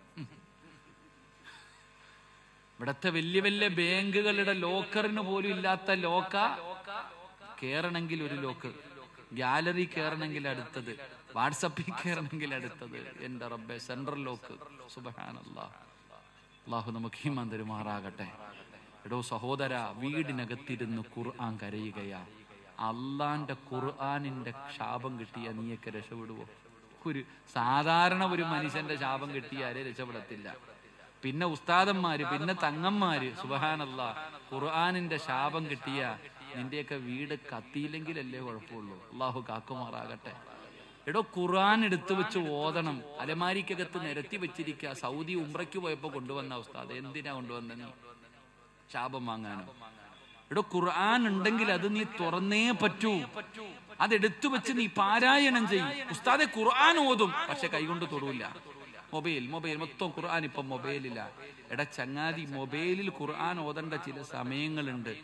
ഇവിടത്തെ വലിയ വലിയ ബാങ്കുകളുടെ ലോക്കറിന് പോലും ഇല്ലാത്ത ലോക്ക കേറണമെങ്കിൽ ഒരു ലോക്ക് ഗാലറി കയറണമെങ്കിൽ അടുത്തത് വാട്സപ്പിൽ കയറണമെങ്കിൽ അടുത്തത് എന്റെ റബ്ബെ സെൻട്രൽ ലോക്ക് സുബഹാനല്ലാ അള്ളാഹു നമുക്ക് ഈ മന്ദിരമാറാകട്ടെ എടോ സഹോദര വീടിനകത്തിരുന്ന് ഖുർആൻ കരയുകയാ അള്ളാന്റെ ഖുർആനിന്റെ ശാപം കിട്ടിയ നീയൊക്കെ രക്ഷപ്പെടുവോ ഒരു സാധാരണ ഒരു മനുഷ്യന്റെ ശാപം കിട്ടിയാലേ രക്ഷപ്പെടത്തില്ല പിന്നെ ഉസ്താദന്മാര് പിന്നെ തങ്ങന്മാര് സുബഹാനല്ല ഖുർആാനിന്റെ ശാപം കിട്ടിയ നിന്റെയൊക്കെ വീട് കത്തിയില്ലെങ്കിലല്ലേ കുഴപ്പമുള്ളൂ അള്ളാഹു കാക്കുമാറാകട്ടെ എടോ ഖുർആൻ എടുത്തു വെച്ച് ഓതണം അലമാരിക്കകത്ത് നിരത്തി വെച്ചിരിക്കുക സൗദി ഉംറയ്ക്ക് പോയപ്പോ കൊണ്ടുവന്ന ഉസ്താദ് എന്തിനാ കൊണ്ടുവന്ന നീ ശാപം വാങ്ങാനോ എടോ ഖുർആൻ ഉണ്ടെങ്കിൽ അത് നീ തുറന്നേ പറ്റൂ അതെടുത്തു വെച്ച് നീ പാരായണം ചെയ്യും ഉസ്താദെ ഖുർആൻ ഓതും പക്ഷെ കൈകൊണ്ട് തൊടൂല മൊബൈൽ മൊബൈൽ മൊത്തം ഖുർആൻ ഇപ്പൊ മൊബൈലില്ല എടാ ചങ്ങാതി മൊബൈലിൽ ഖുർആൻ ഓതേണ്ട ചില സമയങ്ങളുണ്ട്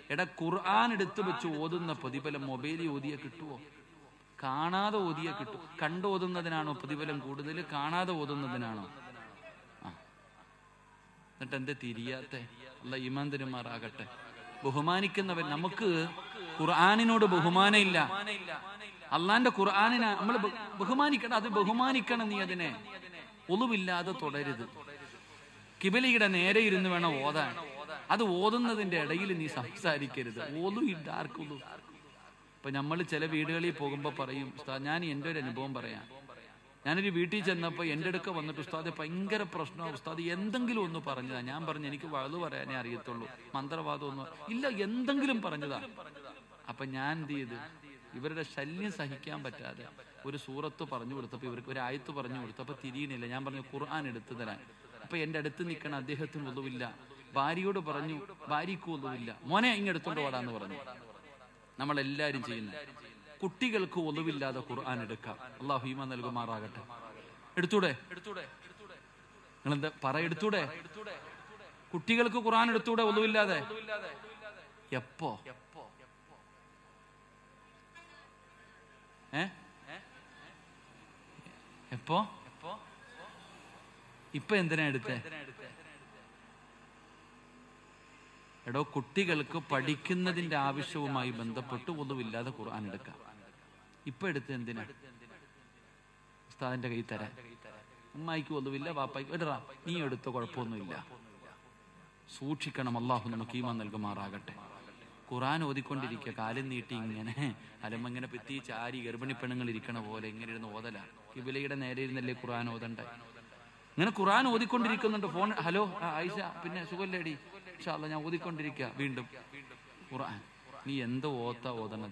എടാ ഖുർആൻ എടുത്തു വെച്ച് ഓതുന്ന പ്രതിഫലം മൊബൈലിൽ ഓതിയ കിട്ടുമോ കാണാതെ ഓതിയ കിട്ടും കണ്ടു ഓതുന്നതിനാണോ പ്രതിഫലം കൂടുതൽ കാണാതെ ഓതുന്നതിനാണോ ആ എന്നിട്ട് എന്തേ തിരിയാത്ത അല്ല ഈമാൻ തരുമാറാകട്ടെ ബഹുമാനിക്കുന്നവൻ നമുക്ക് ഖുർആാനിനോട് ബഹുമാനമില്ല അള്ളാന്റെ ഖുർആാനിനെ നമ്മൾ ബഹുമാനിക്കണം അത് ബഹുമാനിക്കണം നീ അതിനെ ഒളിവില്ലാതെ തുടരുത് കിബലിയുടെ നേരെ ഇരുന്ന് വേണം ഓതാൻ അത് ഓതുന്നതിന്റെ ഇടയിൽ നീ സംസാരിക്കരുത് ഓതു ഇല്ല ആർക്കൊതു ഇപ്പൊ നമ്മൾ ചില വീടുകളിൽ പോകുമ്പോൾ പറയും ഉസ്താദ് ഞാൻ എൻ്റെ ഒരു അനുഭവം പറയാം ഞാനൊരു വീട്ടിൽ ചെന്നപ്പോൾ എൻ്റെ അടുക്ക വന്നിട്ട് ഉസ്താദ് ഭയങ്കര പ്രശ്നമാണ് ഉസ്താദ് എന്തെങ്കിലും ഒന്ന് പറഞ്ഞതാ ഞാൻ പറഞ്ഞു എനിക്ക് വഴുതു പറയാനേ അറിയത്തുള്ളൂ മന്ത്രവാദം ഒന്നും ഇല്ല എന്തെങ്കിലും പറഞ്ഞതാ അപ്പൊ ഞാൻ എന്ത് ചെയ്ത് ഇവരുടെ ശല്യം സഹിക്കാൻ പറ്റാതെ ഒരു സൂറത്ത് പറഞ്ഞു കൊടുത്തപ്പോൾ ഇവർക്ക് ഒരു ആയത്ത് പറഞ്ഞു കൊടുത്തപ്പോൾ തിരിയണില്ല ഞാൻ പറഞ്ഞു ഖുർആൻ എടുത്തു തരാൻ അപ്പൊ എൻ്റെ അടുത്ത് നിൽക്കണ അദ്ദേഹത്തിന് ഒതുവില്ല ഭാര്യയോട് പറഞ്ഞു ഭാര്യയ്ക്ക് ഒതുവില്ല മോനെ ഇങ്ങെടുത്തോണ്ട് വാടാന്ന് പറഞ്ഞു നമ്മളെല്ലാരും ചെയ്യുന്നു കുട്ടികൾക്ക് ഒളിവില്ലാതെ ഖുർആൻ എടുക്കാം അള്ളാഹു ഹീമ നൽകുമാറാകട്ടെ എടുത്തൂടെ നിങ്ങൾ എന്താ പറ എടുത്തൂടെ കുട്ടികൾക്ക് ഖുർആൻ എടുത്തൂടെ ഒളിവില്ലാതെ എപ്പോ ഏ എപ്പോ ഇപ്പൊ എന്തിനാ എടുത്തേ എടോ കുട്ടികൾക്ക് പഠിക്കുന്നതിന്റെ ആവശ്യവുമായി ബന്ധപ്പെട്ട് ഒന്നുമില്ലാതെ ഖുർആൻ എടുക്കാം ഇപ്പൊ എടുത്ത് എന്തിനാ ഉസ്താദിന്റെ കൈ തരാൻ ഉമ്മായിക്ക് ഒന്നുമില്ല വാപ്പായിക്ക് എടാ നീ എടുത്ത കുഴപ്പമൊന്നുമില്ല സൂക്ഷിക്കണം അള്ളാഹു നമുക്ക് ഈമ നൽകുമാറാകട്ടെ ഖുറാൻ ഓതിക്കൊണ്ടിരിക്കുക കാലം നീട്ടി ഇങ്ങനെ അലമങ്ങനെ പെത്തി ചാരി ഗർഭിണി പെണ്ണുങ്ങൾ ഇരിക്കണ പോലെ ഇങ്ങനെ ഇരുന്ന് ഓതല കിബിലയുടെ നേരെ ഇരുന്നല്ലേ ഖുറാൻ ഓതണ്ടേ ഇങ്ങനെ ഖുറാൻ ഓതിക്കൊണ്ടിരിക്കുന്നുണ്ട് ഫോൺ ഹലോ ആ, ആയിഷ പിന്നെ സുഖല്ലേടി ഇൻഷാ അല്ലാ ഞാൻ ഓതിക്കൊണ്ടിരിക്കുക വീണ്ടും ഖുർആൻ നീ എന്ത് ഓത്ത ഓതണത്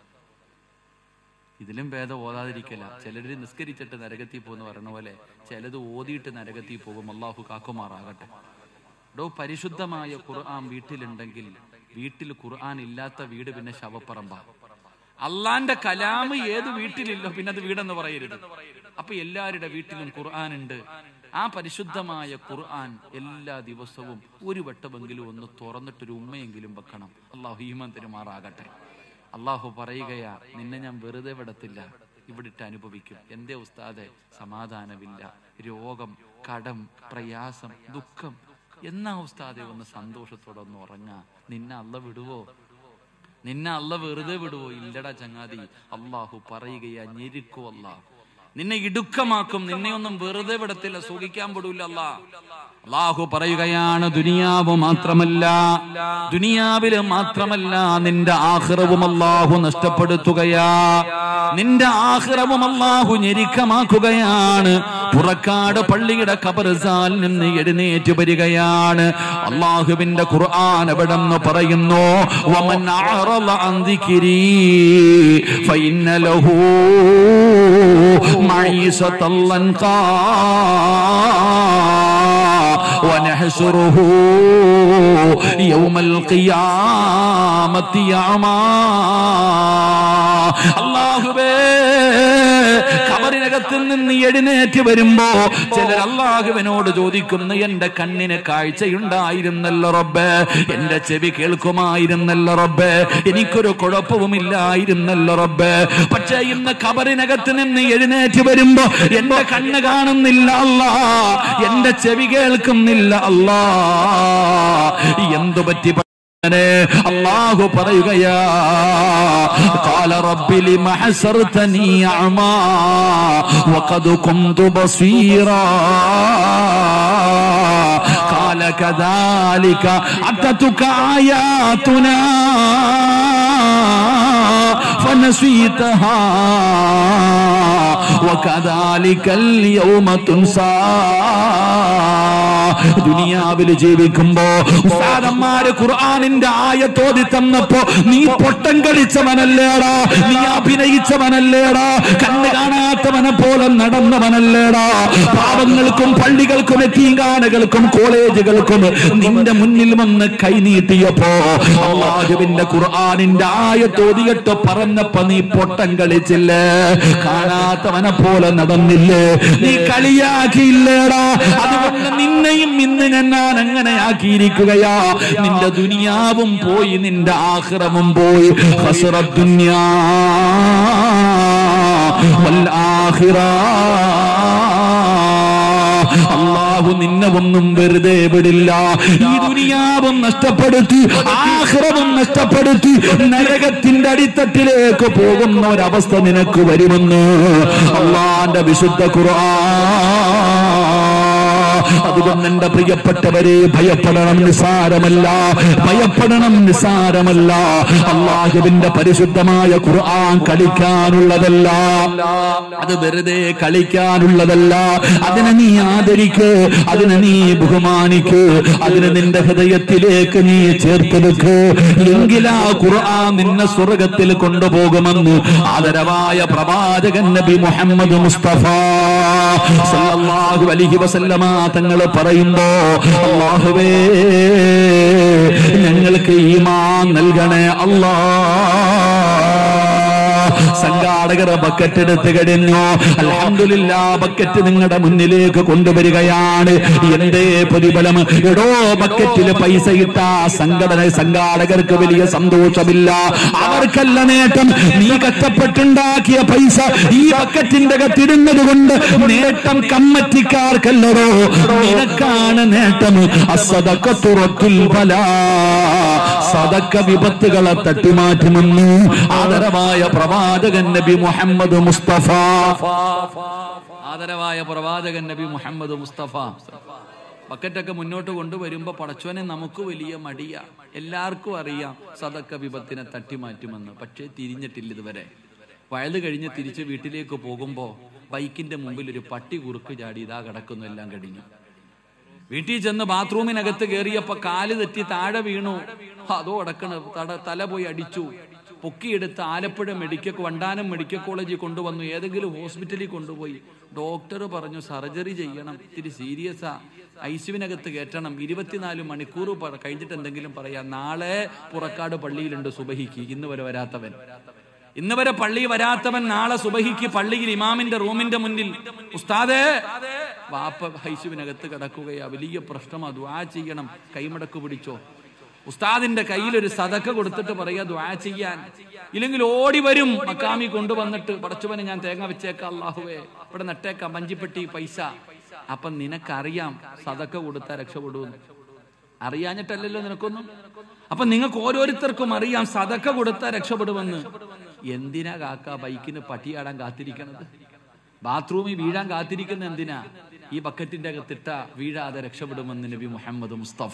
ഇതിലും ഭേദം ഓതാതിരിക്കല ചിലര് നിസ്കരിച്ചിട്ട് നരകത്തിൽ പോകുന്ന പറഞ്ഞ പോലെ ചിലത് ഓതിയിട്ട് നരകത്തിൽ പോകും അള്ളാഹു കാക്കുമാറാകട്ടെ ഡോ പരിശുദ്ധമായ ഖുർആൻ വീട്ടിലുണ്ടെങ്കിൽ വീട്ടിൽ ഖുർആൻ ഇല്ലാത്ത വീട് പിന്നെ ശവപ്പറമ്പ അള്ളാന്റെ കലാമ് ഏത് വീട്ടിലില്ലോ പിന്നെ അത് വീടെന്ന് പറയരുത് അപ്പൊ എല്ലാവരുടെ വീട്ടിലും ഖുർആൻ ഉണ്ട് ആ പരിശുദ്ധമായ ഖുർആൻ എല്ലാ ദിവസവും ഒരു വട്ടമെങ്കിലും ഒന്ന് തുറന്നിട്ടൊരു ഉമ്മയെങ്കിലും വെക്കണം അള്ളാഹു ഈമാൻ തരുമാറാകട്ടെ അള്ളാഹു പറയുകയാ നിന്നെ ഞാൻ വെറുതെ വിടത്തില്ല ഇവിടിട്ട് അനുഭവിക്കും എന്തേ ഉസ്താദെ സമാധാനമില്ല രോഗം കടം പ്രയാസം ദുഃഖം എന്നാ ഉസ്താദെ ഒന്ന് സന്തോഷത്തോടെ ഒന്ന് ഉറങ്ങാ നിന്നെ അല്ല വിടുവോ നിന്നെ അല്ല വെറുതെ വിടുവോ ഇല്ലടാ ചങ്ങാതി അള്ളാഹു പറയുകയാ ഞെരുക്കോ അല്ലാഹു നിന്നെ ഇടുക്കമാക്കും നിന്നെ ഒന്നും വെറുതെ വിടത്തില്ല സുഖിക്കാൻ വിടൂല അല്ലാ അള്ളാഹു പറയുകയാണ് ദുനിയാവ് മാത്രമല്ല ദുനിയാവില് മാത്രമല്ല നിന്റെ ആഹ്റവും അള്ളാഹു നഷ്ടപ്പെടുത്തുകയാ നിന്റെ ആഹ്റവും അള്ളാഹു ഞെരുക്കമാക്കുകയാണ് പുറക്കാട് പള്ളിയുടെ കബർസാൽ നിന്ന് എഴുന്നേറ്റ് വരികയാണ് അള്ളാഹുവിന്റെ ഖുർആൻ എവിടെ നിന്ന് പറയുന്നു വമൻ അഅറള അൻ ദിക്രി ഫഇന്ന ലഹു മഈസത്തൻ ലൻഖാ ونحشره يوم القيامة أعمى അള്ളാഹുബേ കബറിനകത്ത് നിന്ന് എഴുന്നേറ്റ് വരുമ്പോ ചിലർ അള്ളാഹുവിനോട് ചോദിക്കുന്നു എന്റെ കണ്ണിന് കാഴ്ചയുണ്ടായിരുന്നല്ലോ റബ്ബേ എന്റെ ചെവി കേൾക്കുമായിരുന്നല്ലോ റബ്ബേ എനിക്കൊരു കുഴപ്പവുമില്ലായിരുന്നല്ലോ റബ്ബേ പക്ഷേ ഇന്ന് കബറിനകത്ത് നിന്ന് എഴുന്നേറ്റ് വരുമ്പോ എന്റെ കണ്ണ് കാണുന്നില്ല അല്ലാ എന്റെ ചെവി കേൾക്കുന്നില്ല അല്ലാ എന്തു പറ്റി അള്ളാഹു പറയുകയാ قال رب لم حسرتني أعمى وقد كنت بصيرا قال كذلك أتتك آياتنا فنسيتها وكذلك اليوم تنسى ദുനിയാവിൽ ജീവിക്കുമ്പോ ഉസ്താദന്മാര് ഖുർആാനിന്റെ ആയത്തോതി തന്നപ്പോ നീ പൊട്ടം കളിച്ചവനല്ലേടാ നീ അഭിനയിച്ചവനല്ലേടാ കണ്ണ് കാണാത്തവനെ പോലെ നടന്നവനല്ലേടാ പാവങ്ങൾക്കും പള്ളികൾക്കും എത്തീങ്കാനകൾക്കും കോളേജുകൾക്കും നിന്റെ മുന്നിൽ വന്ന് കൈനീട്ടിയപ്പോ അള്ളാഹുവിന്റെ ഖുർആാനിന്റെ ആയത്തോതിയിട്ട് പറഞ്ഞപ്പോ പറഞ്ഞപ്പോ നീ പൊട്ടം കളിച്ചില്ലേ കാണാത്തവനെ പോലെ നടന്നില്ലേ നീ കളിയാക്കിയില്ലേടാ അതുകൊണ്ട് നിന്നെയും ഇന്ന് ഞാൻ അങ്ങനെ ആക്കിയിരിക്കുകയാ നിന്റെ ദുനിയാവും പോയി നിന്റെ ആഹ്റവും പോയി ഹസ്റ ദുനിയാ വൽ ആഖിറ അള്ളാഹു നിന്നെ ഒന്നും വെറുതെ വിടില്ല ഈ ദുനിയാവും നഷ്ടപ്പെടുത്തി ആഹ്റവും നഷ്ടപ്പെടുത്തി നരകത്തിന്റെ അടിത്തട്ടിലേക്ക് പോകുന്ന ഒരവസ്ഥ നിനക്ക് വരുമെന്ന് അള്ളാന്റെ വിശുദ്ധ ഖുർആൻ അതുകൊണ്ട് എന്റെ പ്രിയപ്പെട്ടവരെ ഭയപ്പെടണം നിസാരമല്ല ഭയപ്പെടണം നിസാരമല്ല അള്ളാഹുവിന്റെ പരിശുദ്ധമായ ഖുർആൻ കളിക്കാനുള്ളതല്ല അത് വെറുതെ കളിക്കാനുള്ളതല്ല അതിനെ നീ ആദരിക്ക് അതിനെ നീ ബഹുമാനിക്ക് അതിനെ നിന്റെ ഹൃദയത്തിലേക്ക് നീ ചേർത്തെടുക്ക് എങ്കിലാ ഖുർആൻ നിന്നെ സ്വർഗത്തിൽ കൊണ്ടുപോകുമെന്ന് ആദരവായ പ്രവാചകൻ നബി മുഹമ്മദ് മുസ്തഫ സല്ലല്ലാഹു അലൈഹി വസല്ലമ തങ്ങൾ പറയുമ്പോ അല്ലാഹുവേ ഞങ്ങൾക്ക് ഈമാൻ നൽകണേ അല്ലാ സംഘാടകർ ബക്കറ്റ് എടുത്ത് കഴിഞ്ഞു അൽഹംദുലില്ലാ ബക്കറ്റ് നിങ്ങളുടെ മുന്നിലേക്ക് കൊണ്ടുവരികയാണ് എന്തേ പ്രതിഫലം എടോ ബക്കറ്റിൽ പൈസ ഇട്ട സംഘടന സംഘാടകർക്ക് വലിയ സന്തോഷമില്ല അവർക്കല്ല നേട്ടം നീ കഷ്ടപ്പെട്ടുണ്ടാക്കിയ പൈസ ഈ ബക്കറ്റിന്റെ അകത്തിടുന്നത് കൊണ്ട് നേട്ടം കമ്മറ്റിക്കാർക്കല്ലടോ നിനക്കാണ് നേട്ടം അസതക്ക തുറക്കിൽ ഫല സതക്ക വിപത്തുകളെ തട്ടിമാറ്റുമെന്ന് ആദരവായ പ്രവാചകൻ നബി മുഹമ്മദ് മുസ്തഫ ആദരവായ പ്രവാചകൻ നബി മുഹമ്മദ് മുസ്തഫ ബക്കറ്റൊക്കെ മുന്നോട്ട് കൊണ്ടുവരുമ്പോ പടച്ചോനെ നമുക്ക് വലിയ മടിയ എല്ലാവർക്കും അറിയാം സതക്ക വിപത്തിനെ തട്ടിമാറ്റുമെന്ന് പക്ഷേ തിരിഞ്ഞിട്ടില്ല ഇതുവരെ വയത് കഴിഞ്ഞ് തിരിച്ച് വീട്ടിലേക്ക് പോകുമ്പോ ബൈക്കിന്റെ മുമ്പിൽ ഒരു പട്ടി കുറുക്ക് ചാടി ഇതാ കിടക്കുന്നു എല്ലാം കഴിഞ്ഞു വീട്ടിൽ ചെന്ന് ബാത്റൂമിനകത്ത് കയറിയപ്പോ കാല് തെറ്റി താഴെ വീണു അതോ അടക്കണ് തട തല പോയി അടിച്ചു പൊക്കിയെടുത്ത് ആലപ്പുഴ മെഡിക്കൽ വണ്ടാനം മെഡിക്കൽ കോളേജിൽ കൊണ്ടുവന്നു ഏതെങ്കിലും ഹോസ്പിറ്റലിൽ കൊണ്ടുപോയി ഡോക്ടർ പറഞ്ഞു സർജറി ചെയ്യണം ഇത്തിരി സീരിയസാ ഐസിയുവിനകത്ത് കയറ്റണം ഇരുപത്തിനാല് മണിക്കൂർ പ- കഴിഞ്ഞിട്ട് എന്തെങ്കിലും പറയാം നാളെ പുറക്കാട് പള്ളിയിലുണ്ട് സുബഹിക്ക് ഇന്ന് വരെ വരാത്തവൻ ഇന്ന് വരെ പള്ളി വരാത്തവൻ നാളെ സുബഹിക്ക് പള്ളിയിൽ ഇമാമിന്റെ റൂമിന്റെ മുന്നിൽ ഉസ്താദേ വാപ്പ ഹൈസുവിനകത്ത് കിടക്കുകയാ വലിയ പ്രശ്നമാ ദ്വാ ചെയ്യണം കൈമടക്ക് പിടിച്ചോ ഉസ്താദിന്റെ കയ്യിൽ ഒരു സതക്ക കൊടുത്തിട്ട് പറയാ ദ്വാ ചെയ്യാൻ ഇല്ലെങ്കിൽ ഓടി വരും മക്കാമി കൊണ്ടുവന്നിട്ട് പടച്ചുവനെ ഞാൻ തേങ്ങ വെച്ചേക്കാം അള്ളാഹുവേ ഇവിടെ നട്ടേക്കാം പഞ്ചിപ്പെട്ടി പൈസ അപ്പൊ നിനക്കറിയാം സതക്ക കൊടുത്താൽ രക്ഷപ്പെടുമെന്ന് അറിയാഞ്ഞിട്ടല്ലല്ലോ നിനക്കൊന്നും അപ്പൊ നിങ്ങൾക്ക് ഓരോരുത്തർക്കും അറിയാം സതക്ക കൊടുത്താൽ രക്ഷപ്പെടുമെന്ന് എന്തിനാ കാക്ക ബൈക്കിന് പട്ടിയാടാൻ കാത്തിരിക്കണത് ബാത്റൂമിൽ വീഴാൻ കാത്തിരിക്കുന്ന എന്തിനാ ഈ ബക്കറ്റിന്റെ അകത്തിട്ട വീഴാതെ രക്ഷപ്പെടുമെന്ന് നബി മുഹമ്മദ് മുസ്തഫ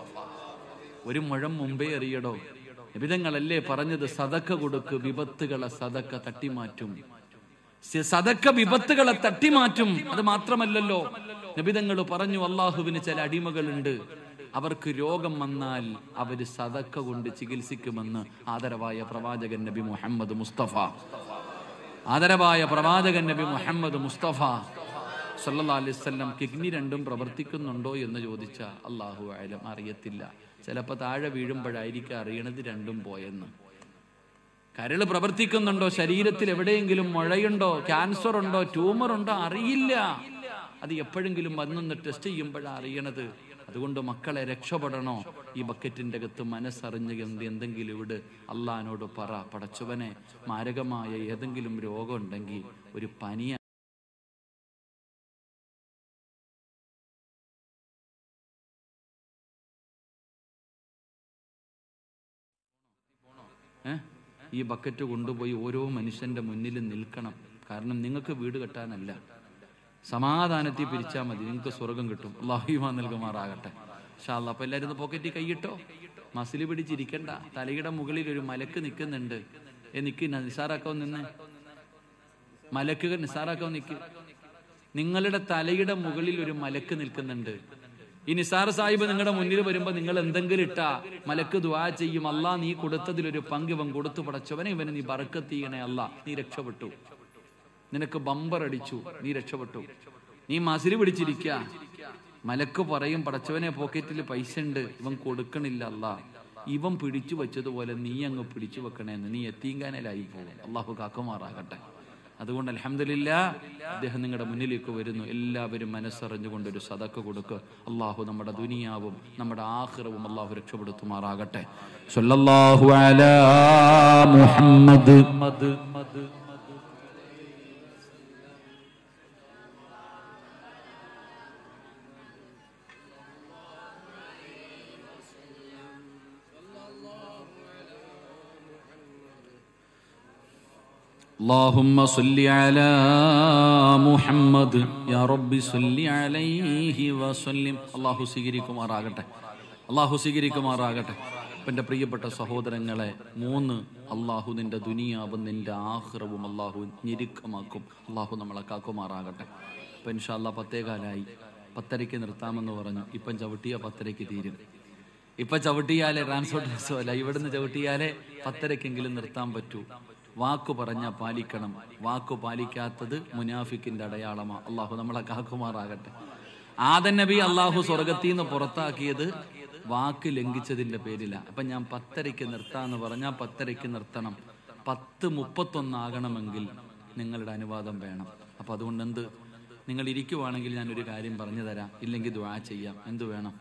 ഒരു മുഴം മുമ്പേ അറിയടോ നിബിതങ്ങളല്ലേ പറഞ്ഞത് സതക്ക കൊടുക്ക് വിപത്തുകളെ സതക്ക തട്ടിമാറ്റും സ- സതക്ക വിപത്തുകളെ തട്ടിമാറ്റും അത് മാത്രമല്ലല്ലോ നബിതങ്ങൾ പറഞ്ഞു അള്ളാഹുവിന് ചില അടിമകളുണ്ട് അവർക്ക് രോഗം വന്നാൽ അവര് സതക്ക കൊണ്ട് ചികിത്സിക്കുമെന്ന് ആദരവായ പ്രവാചകൻ നബി മുഹമ്മദ് മുസ്തഫ ആദരവായ പ്രവാചകൻ നബി മുഹമ്മദ് മുസ്തഫ സല്ലല്ലാഹു അലൈഹി വസല്ലം കിഡ്നി രണ്ടും പ്രവർത്തിക്കുന്നുണ്ടോ എന്ന് ചോദിച്ച അള്ളാഹു ആയാലും അറിയത്തില്ല ചിലപ്പോൾ താഴെ വീഴുമ്പോഴായിരിക്കും അറിയണത് രണ്ടും പോയെന്ന് കരള് പ്രവർത്തിക്കുന്നുണ്ടോ ശരീരത്തിൽ എവിടെയെങ്കിലും മുഴയുണ്ടോ ക്യാൻസർ ഉണ്ടോ ട്യൂമർ ഉണ്ടോ അറിയില്ല അത് എപ്പോഴെങ്കിലും വന്നൊന്ന് ടെസ്റ്റ് ചെയ്യുമ്പോഴാണ് അറിയണത് അതുകൊണ്ട് മക്കളെ രക്ഷപ്പെടണോ ഈ ബക്കറ്റിന്റെ അകത്ത് മനസ്സറിഞ്ഞ് എന്ത് എന്തെങ്കിലും ഇവിടെ അള്ളഹാനോട് പറ പടച്ചവനെ മാരകമായ ഏതെങ്കിലും രോഗം ഉണ്ടെങ്കിൽ ഒരു പനിയ ഏ? ഈ ബക്കറ്റ് കൊണ്ടുപോയി ഓരോ മനുഷ്യന്റെ മുന്നിൽ നിൽക്കണം കാരണം നിങ്ങൾക്ക് വീട് കെട്ടാനല്ല സമാധാനത്തിൽ പിരിച്ചാൽ മതി നിങ്ങൾക്ക് സ്വർഗം കിട്ടും അള്ളാഹുമാ നൽകുമാറാകട്ടെ ഷാല്ല അപ്പൊ എല്ലാവരും ഒന്ന് പോക്കറ്റിൽ കൈയിട്ടോ മസിൽ പിടിച്ചിരിക്കണ്ട തലയുടെ മുകളിൽ ഒരു മലക്ക് നിൽക്കുന്നുണ്ട് ഏ നിക്ക് നിസാറാക്കാവും നിന്ന് മലക്കുകൾ നിസാറാക്കാവും നിക്ക് നിങ്ങളുടെ തലയുടെ മുകളിൽ ഒരു മലക്ക് നിൽക്കുന്നുണ്ട് ഈ നിസാർ സാഹിബ് നിങ്ങളുടെ മുന്നിൽ വരുമ്പോ നിങ്ങൾ എന്തെങ്കിലും ഇട്ടാ മലക്ക് ദ്വാ ചെയ്യും അല്ലാ നീ കൊടുത്തതിൽ ഒരു പങ്ക് ഇവൻ കൊടുത്തു പടച്ചവനെ ഇവന് നീ ബറക്കത്ത് ചെയ്യണേ അല്ല നീ രക്ഷപ്പെട്ടു നിനക്ക് ബമ്പർ അടിച്ചു നീ രക്ഷപ്പെട്ടു നീ മസില് പിടിച്ചിരിക്ക മലക്ക് പറയും പടച്ചവനെ പോക്കറ്റിൽ പൈസ ഉണ്ട് ഇവൻ കൊടുക്കണില്ല അല്ല ഇവൻ പിടിച്ചു വെച്ചതുപോലെ നീ അങ്ങ് പിടിച്ചു വെക്കണേന്ന് നീ എത്തിങ്കാനലായി പോകും അള്ളാഹു കാക്കുമാറാകട്ടെ അതുകൊണ്ട് അലഹമില്ല അദ്ദേഹം നിങ്ങളുടെ മുന്നിലേക്ക് വരുന്നു എല്ലാവരും മനസ്സറിഞ്ഞുകൊണ്ട് ഒരു സതക്ക് കൊടുക്കുക അള്ളാഹു നമ്മുടെ ദുനിയാവും നമ്മുടെ ആഹ്റവും അള്ളാഹു രക്ഷപ്പെടുത്തുമാറാകട്ടെ സല്ലല്ലാഹു അലാ മുഹമ്മദ് اللهم صل على محمد يا رب صل عليه وسلم അള്ളാഹു സ്വീകരിക്കുമാറാകട്ടെ അള്ളാഹു സ്വീകരിക്കുമാറാകട്ടെ അപ്പം എൻ്റെ പ്രിയപ്പെട്ട സഹോദരങ്ങളെ മൂന്ന് അള്ളാഹു നിന്റെ ദുനിയാവും നിന്റെ ആഹ്റവും അള്ളാഹു ഞെരുക്കമാക്കും അള്ളാഹു നമ്മളെ കാക്കുമാറാകട്ടെ അപ്പം ഇൻഷാല്ല പത്തേകാലായി പത്തരയ്ക്ക് നിർത്താമെന്ന് പറഞ്ഞു ഇപ്പം ചവിട്ടിയ പത്തരയ്ക്ക് തീരും ഇപ്പൊ ചവിട്ടിയാലേ ട്രാൻസ്പോർട്ട് ബസ്സല്ല ഇവിടുന്ന് ചവിട്ടിയാലേ പത്തരക്കെങ്കിലും നിർത്താൻ പറ്റൂ വാക്കു പറഞ്ഞ പാലിക്കണം വാക്കു പാലിക്കാത്തത് മുനാഫിക്കിന്റെ അടയാളമാ അള്ളാഹു നമ്മളെ കാക്കുമാറാകട്ടെ ആദൻ നബി അള്ളാഹു സ്വർഗത്തിൽ നിന്ന് പുറത്താക്കിയത് വാക്ക് ലംഘിച്ചതിന്റെ പേരില അപ്പൊ ഞാൻ പത്തരയ്ക്ക് നിർത്താന്ന് പറഞ്ഞാൽ പത്തരയ്ക്ക് നിർത്തണം പത്ത് മുപ്പത്തൊന്നാകണമെങ്കിൽ നിങ്ങളുടെ അനുവാദം വേണം അപ്പൊ അതുകൊണ്ട് എന്ത് നിങ്ങൾ ഇരിക്കുവാണെങ്കിൽ ഞാൻ ഒരു കാര്യം പറഞ്ഞു തരാം ഇല്ലെങ്കിൽ ദ്വാ ചെയ്യാം എന്ത് വേണം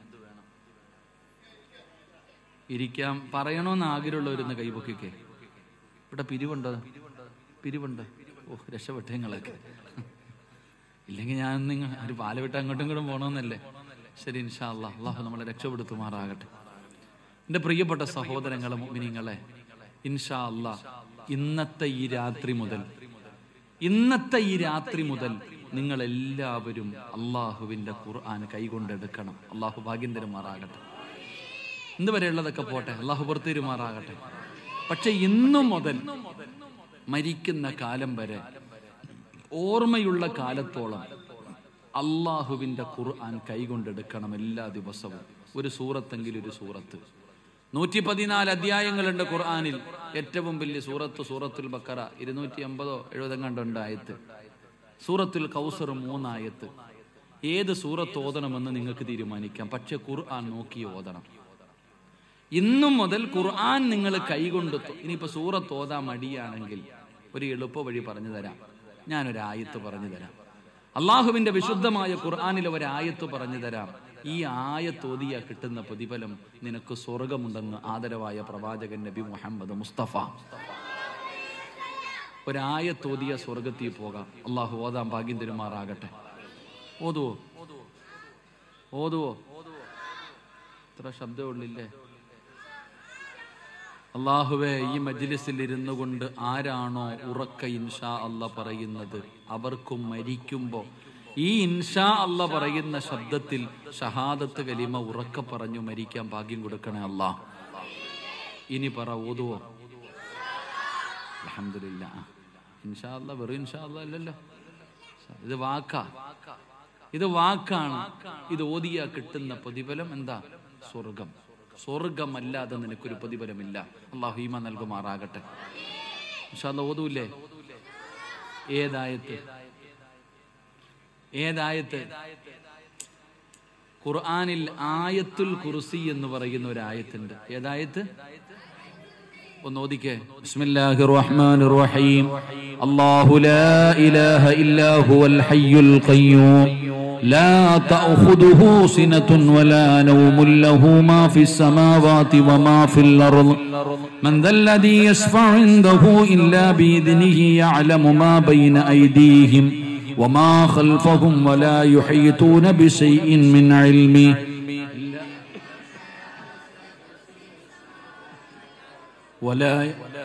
ഇരിക്കാം പറയണമെന്ന് ആഗ്രഹമുള്ളവരൊന്ന് കൈപൊക്കിക്കേ ഇവിടെ പിരിവുണ്ടോ പിരിവുണ്ട് ഓ രക്ഷപ്പെട്ടേ നിങ്ങളൊക്കെ ഇല്ലെങ്കിൽ ഞാൻ നിങ്ങൾ ഒരു പാല വിട്ട് അങ്ങോട്ടും ഇങ്ങോട്ടും പോകണമെന്നല്ലേ ശരി ഇൻഷാ അല്ലാ അള്ളാഹു നമ്മളെ രക്ഷപ്പെടുത്തുമാറാകട്ടെ എൻ്റെ പ്രിയപ്പെട്ട സഹോദരങ്ങളെ മുമിനിങ്ങളെ ഇൻഷാ അല്ലാ ഇന്നത്തെ ഈ രാത്രി മുതൽ ഇന്നത്തെ ഈ രാത്രി മുതൽ നിങ്ങൾ എല്ലാവരും അള്ളാഹുവിൻ്റെ ഖുർആൻ കൈകൊണ്ടെടുക്കണം അള്ളാഹു ഭാഗ്യം തരുമാറാകട്ടെ ഇന്ന് വരെയുള്ളതൊക്കെ പോട്ടെ അള്ളാഹു പുറത്തേരുമാറാകട്ടെ പക്ഷെ ഇന്നു മുതൽ മരിക്കുന്ന കാലം വരെ ഓർമ്മയുള്ള കാലത്തോളം അള്ളാഹുവിൻ്റെ ഖുർആൻ കൈകൊണ്ടെടുക്കണം എല്ലാ ദിവസവും ഒരു സൂറത്തെങ്കിലും ഒരു സൂറത്ത് നൂറ്റി പതിനാല് അധ്യായങ്ങളുണ്ട് ഖുർആനിൽ ഏറ്റവും വലിയ സൂറത്ത് സൂറത്തുൽ ബക്കറ ഇരുന്നൂറ്റി അമ്പതോ എഴുപതും കണ്ടുണ്ട് ആയത്ത് സൂറത്തുൽ കൗസർ മൂന്നായത്ത് ഏത് സൂറത്ത് ഓതണമെന്ന് നിങ്ങൾക്ക് തീരുമാനിക്കാം പക്ഷെ ഖുർആൻ നോക്കി ഓതണം ഇന്നു മുതൽ ഖുർആൻ നിങ്ങൾ കൈകൊണ്ട് തൊ- ഇനിയിപ്പോ സൂറത്ത് ഓതാൻ മടിയാണെങ്കിൽ ഒരു എളുപ്പ വഴി പറഞ്ഞു തരാം ഞാനൊരു ആയത്ത് പറഞ്ഞു തരാം അള്ളാഹുവിന്റെ വിശുദ്ധമായ ഖുർആാനിലെ ഒരു ആയത്ത് പറഞ്ഞു തരാം ഈ ആയത്ത് ഓതിയ കിട്ടുന്ന പ്രതിഫലം നിനക്ക് സ്വർഗമുണ്ടെന്ന് ആദരവായ പ്രവാചകൻ നബി മുഹമ്മദ് മുസ്തഫ ഒരായത്ത് ഓതിയ സ്വർഗത്തിൽ പോകാം അള്ളാഹു ഓതാൻ ഭാഗ്യം തരുമാറാകട്ടെ ഓതുവോ ഓതുവോ ഇത്ര ശബ്ദമുള്ളില്ലേ അള്ളാഹുവെ ഈ മജ്ലിസിൽ ഇരുന്നു കൊണ്ട് ആരാണോ ഉറക്ക ഇൻഷാ അല്ല പറയുന്നത് അവർക്കും മരിക്കുമ്പോ ഈ ഇൻഷാ അല്ല പറയുന്ന ശബ്ദത്തിൽ ഷഹാദത്ത് കലിമ ഉറക്ക പറഞ്ഞു മരിക്കാൻ ഭാഗ്യം കൊടുക്കണേ അല്ലാ ഇനി പറ ഓതുവോ അലഹമില്ല ഇൻഷാ അല്ല വെറും ഇൻഷാ അല്ല അല്ലല്ലോ ഇത് വാക്കാ ഇത് വാക്കാണ് ഇത് ഓതിയ കിട്ടുന്ന പ്രതിഫലം എന്താ സ്വർഗം സ്വർഗമല്ലാതെ നിനക്കൊരു പ്രതിഫലമില്ല അള്ളാഹു ഈമ നൽകുമാറാകട്ടെ ഇൻഷാ അല്ലാ ഓതൂല്ലേ ഏതായത്ത് ഏതായത്ത് ഖുർആനിൽ ആയത്തുൽ കുർസി എന്ന് പറയുന്ന ഒരു ആയത്തുണ്ട് ഏതായത്ത് ഒന്ന് ഓദിക്കേ ബിസ്മില്ലാഹിർ റഹ്മാനിർ റഹീം അല്ലാഹു ലാ ഇലാഹ ഇല്ലാ ഹുവൽ ഹയ്യുൽ ഖയ്യൂം لا تأخذه سنة ولا نوم له ما في السماوات وما في الأرض من ذا الذي يشفع عنده إلا بإذنه يعلم ما بين أيديهم وما خلفهم ولا يحيطون بشيء من علمه ولا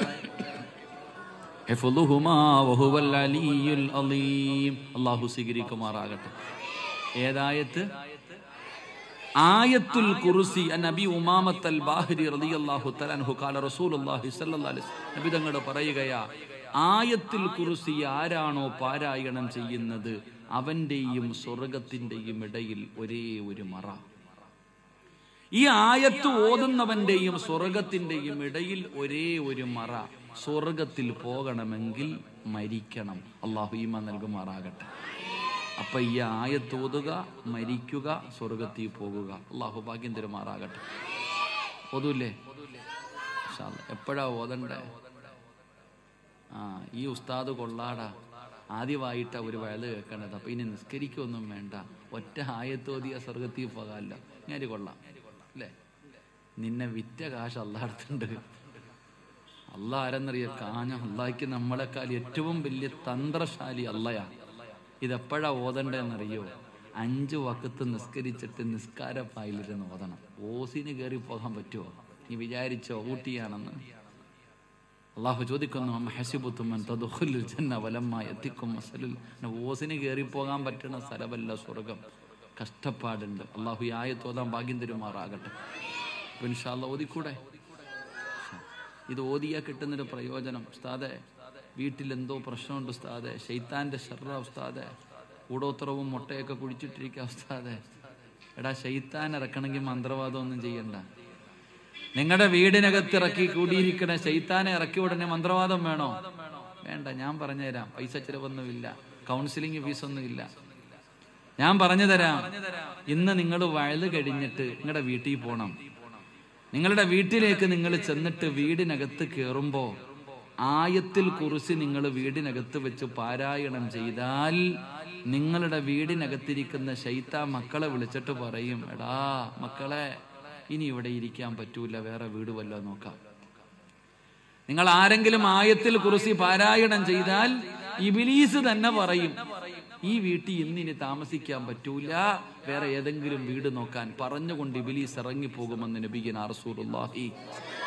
حفظهما وهو العلي العظيم الله സ്വീകരിക്കുമാറാകട്ടെ ഏതായത്ത് ആയത്തുൽ കുർസി നബി ഉമാമത്ത് അൽ ബാഹിരി റളിയല്ലാഹു തആല അൻഹു ഖാല റസൂലുള്ളാഹി സ്വല്ലല്ലാഹു അലൈഹി വസല്ലം നബി തങ്ങൾ പറയുകയാ ആയത്തുൽ കുർസി ആരാണോ പാരായണം ചെയ്യുന്നത് അവന്റെയും സ്വർഗത്തിന്റെയും ഇടയിൽ ഒരേ ഒരു മറ ഈ ആയത്ത് ഓതുന്നവന്റെയും സ്വർഗത്തിന്റെയും ഇടയിൽ ഒരേ ഒരു മറ സ്വർഗത്തിൽ പോകണമെങ്കിൽ മരിക്കണം അള്ളാഹു ഈമ നൽകുമാറാകട്ടെ അപ്പൊ ഈ ആയത്ത് ഓതുക മരിക്കുക സ്വർഗത്തിൽ പോകുക അള്ളാഹു ഭാഗ്യം തരുമാറാകട്ടെ ഓതൂല്ലേ മാഷാ അല്ലാ. എപ്പോഴാ ഓതണ്ടേ ആ ഈ ഉസ്താദ് കൊള്ളാടാ ആദ്യമായിട്ടാ ഒരു വയത് കേൾക്കണത് അപ്പൊ ഇനി നിസ്കരിക്കൊന്നും വേണ്ട ഒറ്റ ആയത്തോതിയ സ്വർഗത്തിൽ പോകാമല്ല ഞാൻ കൊള്ളാം അല്ലേ നിന്നെ വിറ്റ കാശ് അള്ളാടത്തുണ്ട് അല്ല ആരെന്നറിയ കാഞ്ഞ അള്ളാഹിക്ക് നമ്മളെക്കാൾ ഏറ്റവും വലിയ തന്ത്രശാലി അല്ലയാ ഇതെപ്പോഴാ ഓതണ്ടെന്നറിയോ അഞ്ചു വക്കത്ത് നിസ്കരിച്ചിട്ട് നിസ്കാരപ്പായിലിരുന്ന് ഓതണം ഓസിന് കയറി പോകാൻ പറ്റുമോ നീ വിചാരിച്ചോ ഊട്ടിയാണെന്ന് അള്ളാഹു ചോദിക്കുന്നു അമ്മ ഹസിബുത്തുമ്മൻ തദുഖുലുൽ ജന്ന വലമ്മ എത്തിക്കും മസലുൽ ഓസിന് കയറി പോകാൻ പറ്റുന്ന സ്ഥലമല്ല സ്വർഗം കഷ്ടപ്പാടുണ്ട് അള്ളാഹു ഈ ആയത്തോതാൻ ഭാഗ്യം തരുമാറാകട്ടെ അപ്പൊ ഇൻഷാ അല്ലാ ഓതിക്കൂടെ ഇത് ഓതിയാ കിട്ടുന്നൊരു പ്രയോജനം ഉസ്താദെ വീട്ടിൽ എന്തോ പ്രശ്നമുണ്ട് ഉസ്താദെ ഷെയ്ത്താന്റെ ഷർറ ഉസ്താദെ കൂടോത്രവും മുട്ടയൊക്കെ കുഴിച്ചിട്ടിരിക്കുക ഉസ്താദെ എടാ ഷെയ്ത്താൻ ഇറക്കണമെങ്കിൽ മന്ത്രവാദം ഒന്നും ചെയ്യണ്ട നിങ്ങളുടെ വീടിനകത്ത് ഇറക്കി കൂടിയിരിക്കണ ശൈത്താനെ ഇറക്കി ഉടനെ മന്ത്രവാദം വേണോ വേണ്ട ഞാൻ പറഞ്ഞുതരാം പൈസ ചിലവൊന്നുമില്ല കൗൺസിലിംഗ് ഫീസൊന്നും ഇല്ല ഞാൻ പറഞ്ഞു തരാം ഇന്ന് നിങ്ങൾ വയല് കഴിഞ്ഞിട്ട് നിങ്ങളുടെ വീട്ടിൽ പോണം നിങ്ങളുടെ വീട്ടിലേക്ക് നിങ്ങൾ ചെന്നിട്ട് വീടിനകത്ത് കയറുമ്പോ ആയത്തിൽ കുറിച്ച് നിങ്ങൾ വീടിനകത്ത് വെച്ച് പാരായണം ചെയ്താൽ നിങ്ങളുടെ വീടിനകത്തിരിക്കുന്ന ശൈത്ത മക്കളെ വിളിച്ചിട്ട് പറയും എടാ മക്കളെ ഇനി ഇവിടെ ഇരിക്കാൻ പറ്റൂല വേറെ വീട് വല്ലോ നോക്കാം നിങ്ങൾ ആരെങ്കിലും ആയത്തിൽ കുറിച്ച് പാരായണം ചെയ്താൽ ഇബിലീസ് തന്നെ പറയും ഈ വീട്ടിൽ ഇന്നിനി താമസിക്കാൻ പറ്റൂല വേറെ ഏതെങ്കിലും വീട് നോക്കാൻ പറഞ്ഞുകൊണ്ട് ഇബിലീസ് ഇറങ്ങിപ്പോകുമെന്ന് നബിഗിൻ റസൂലുള്ളാഹി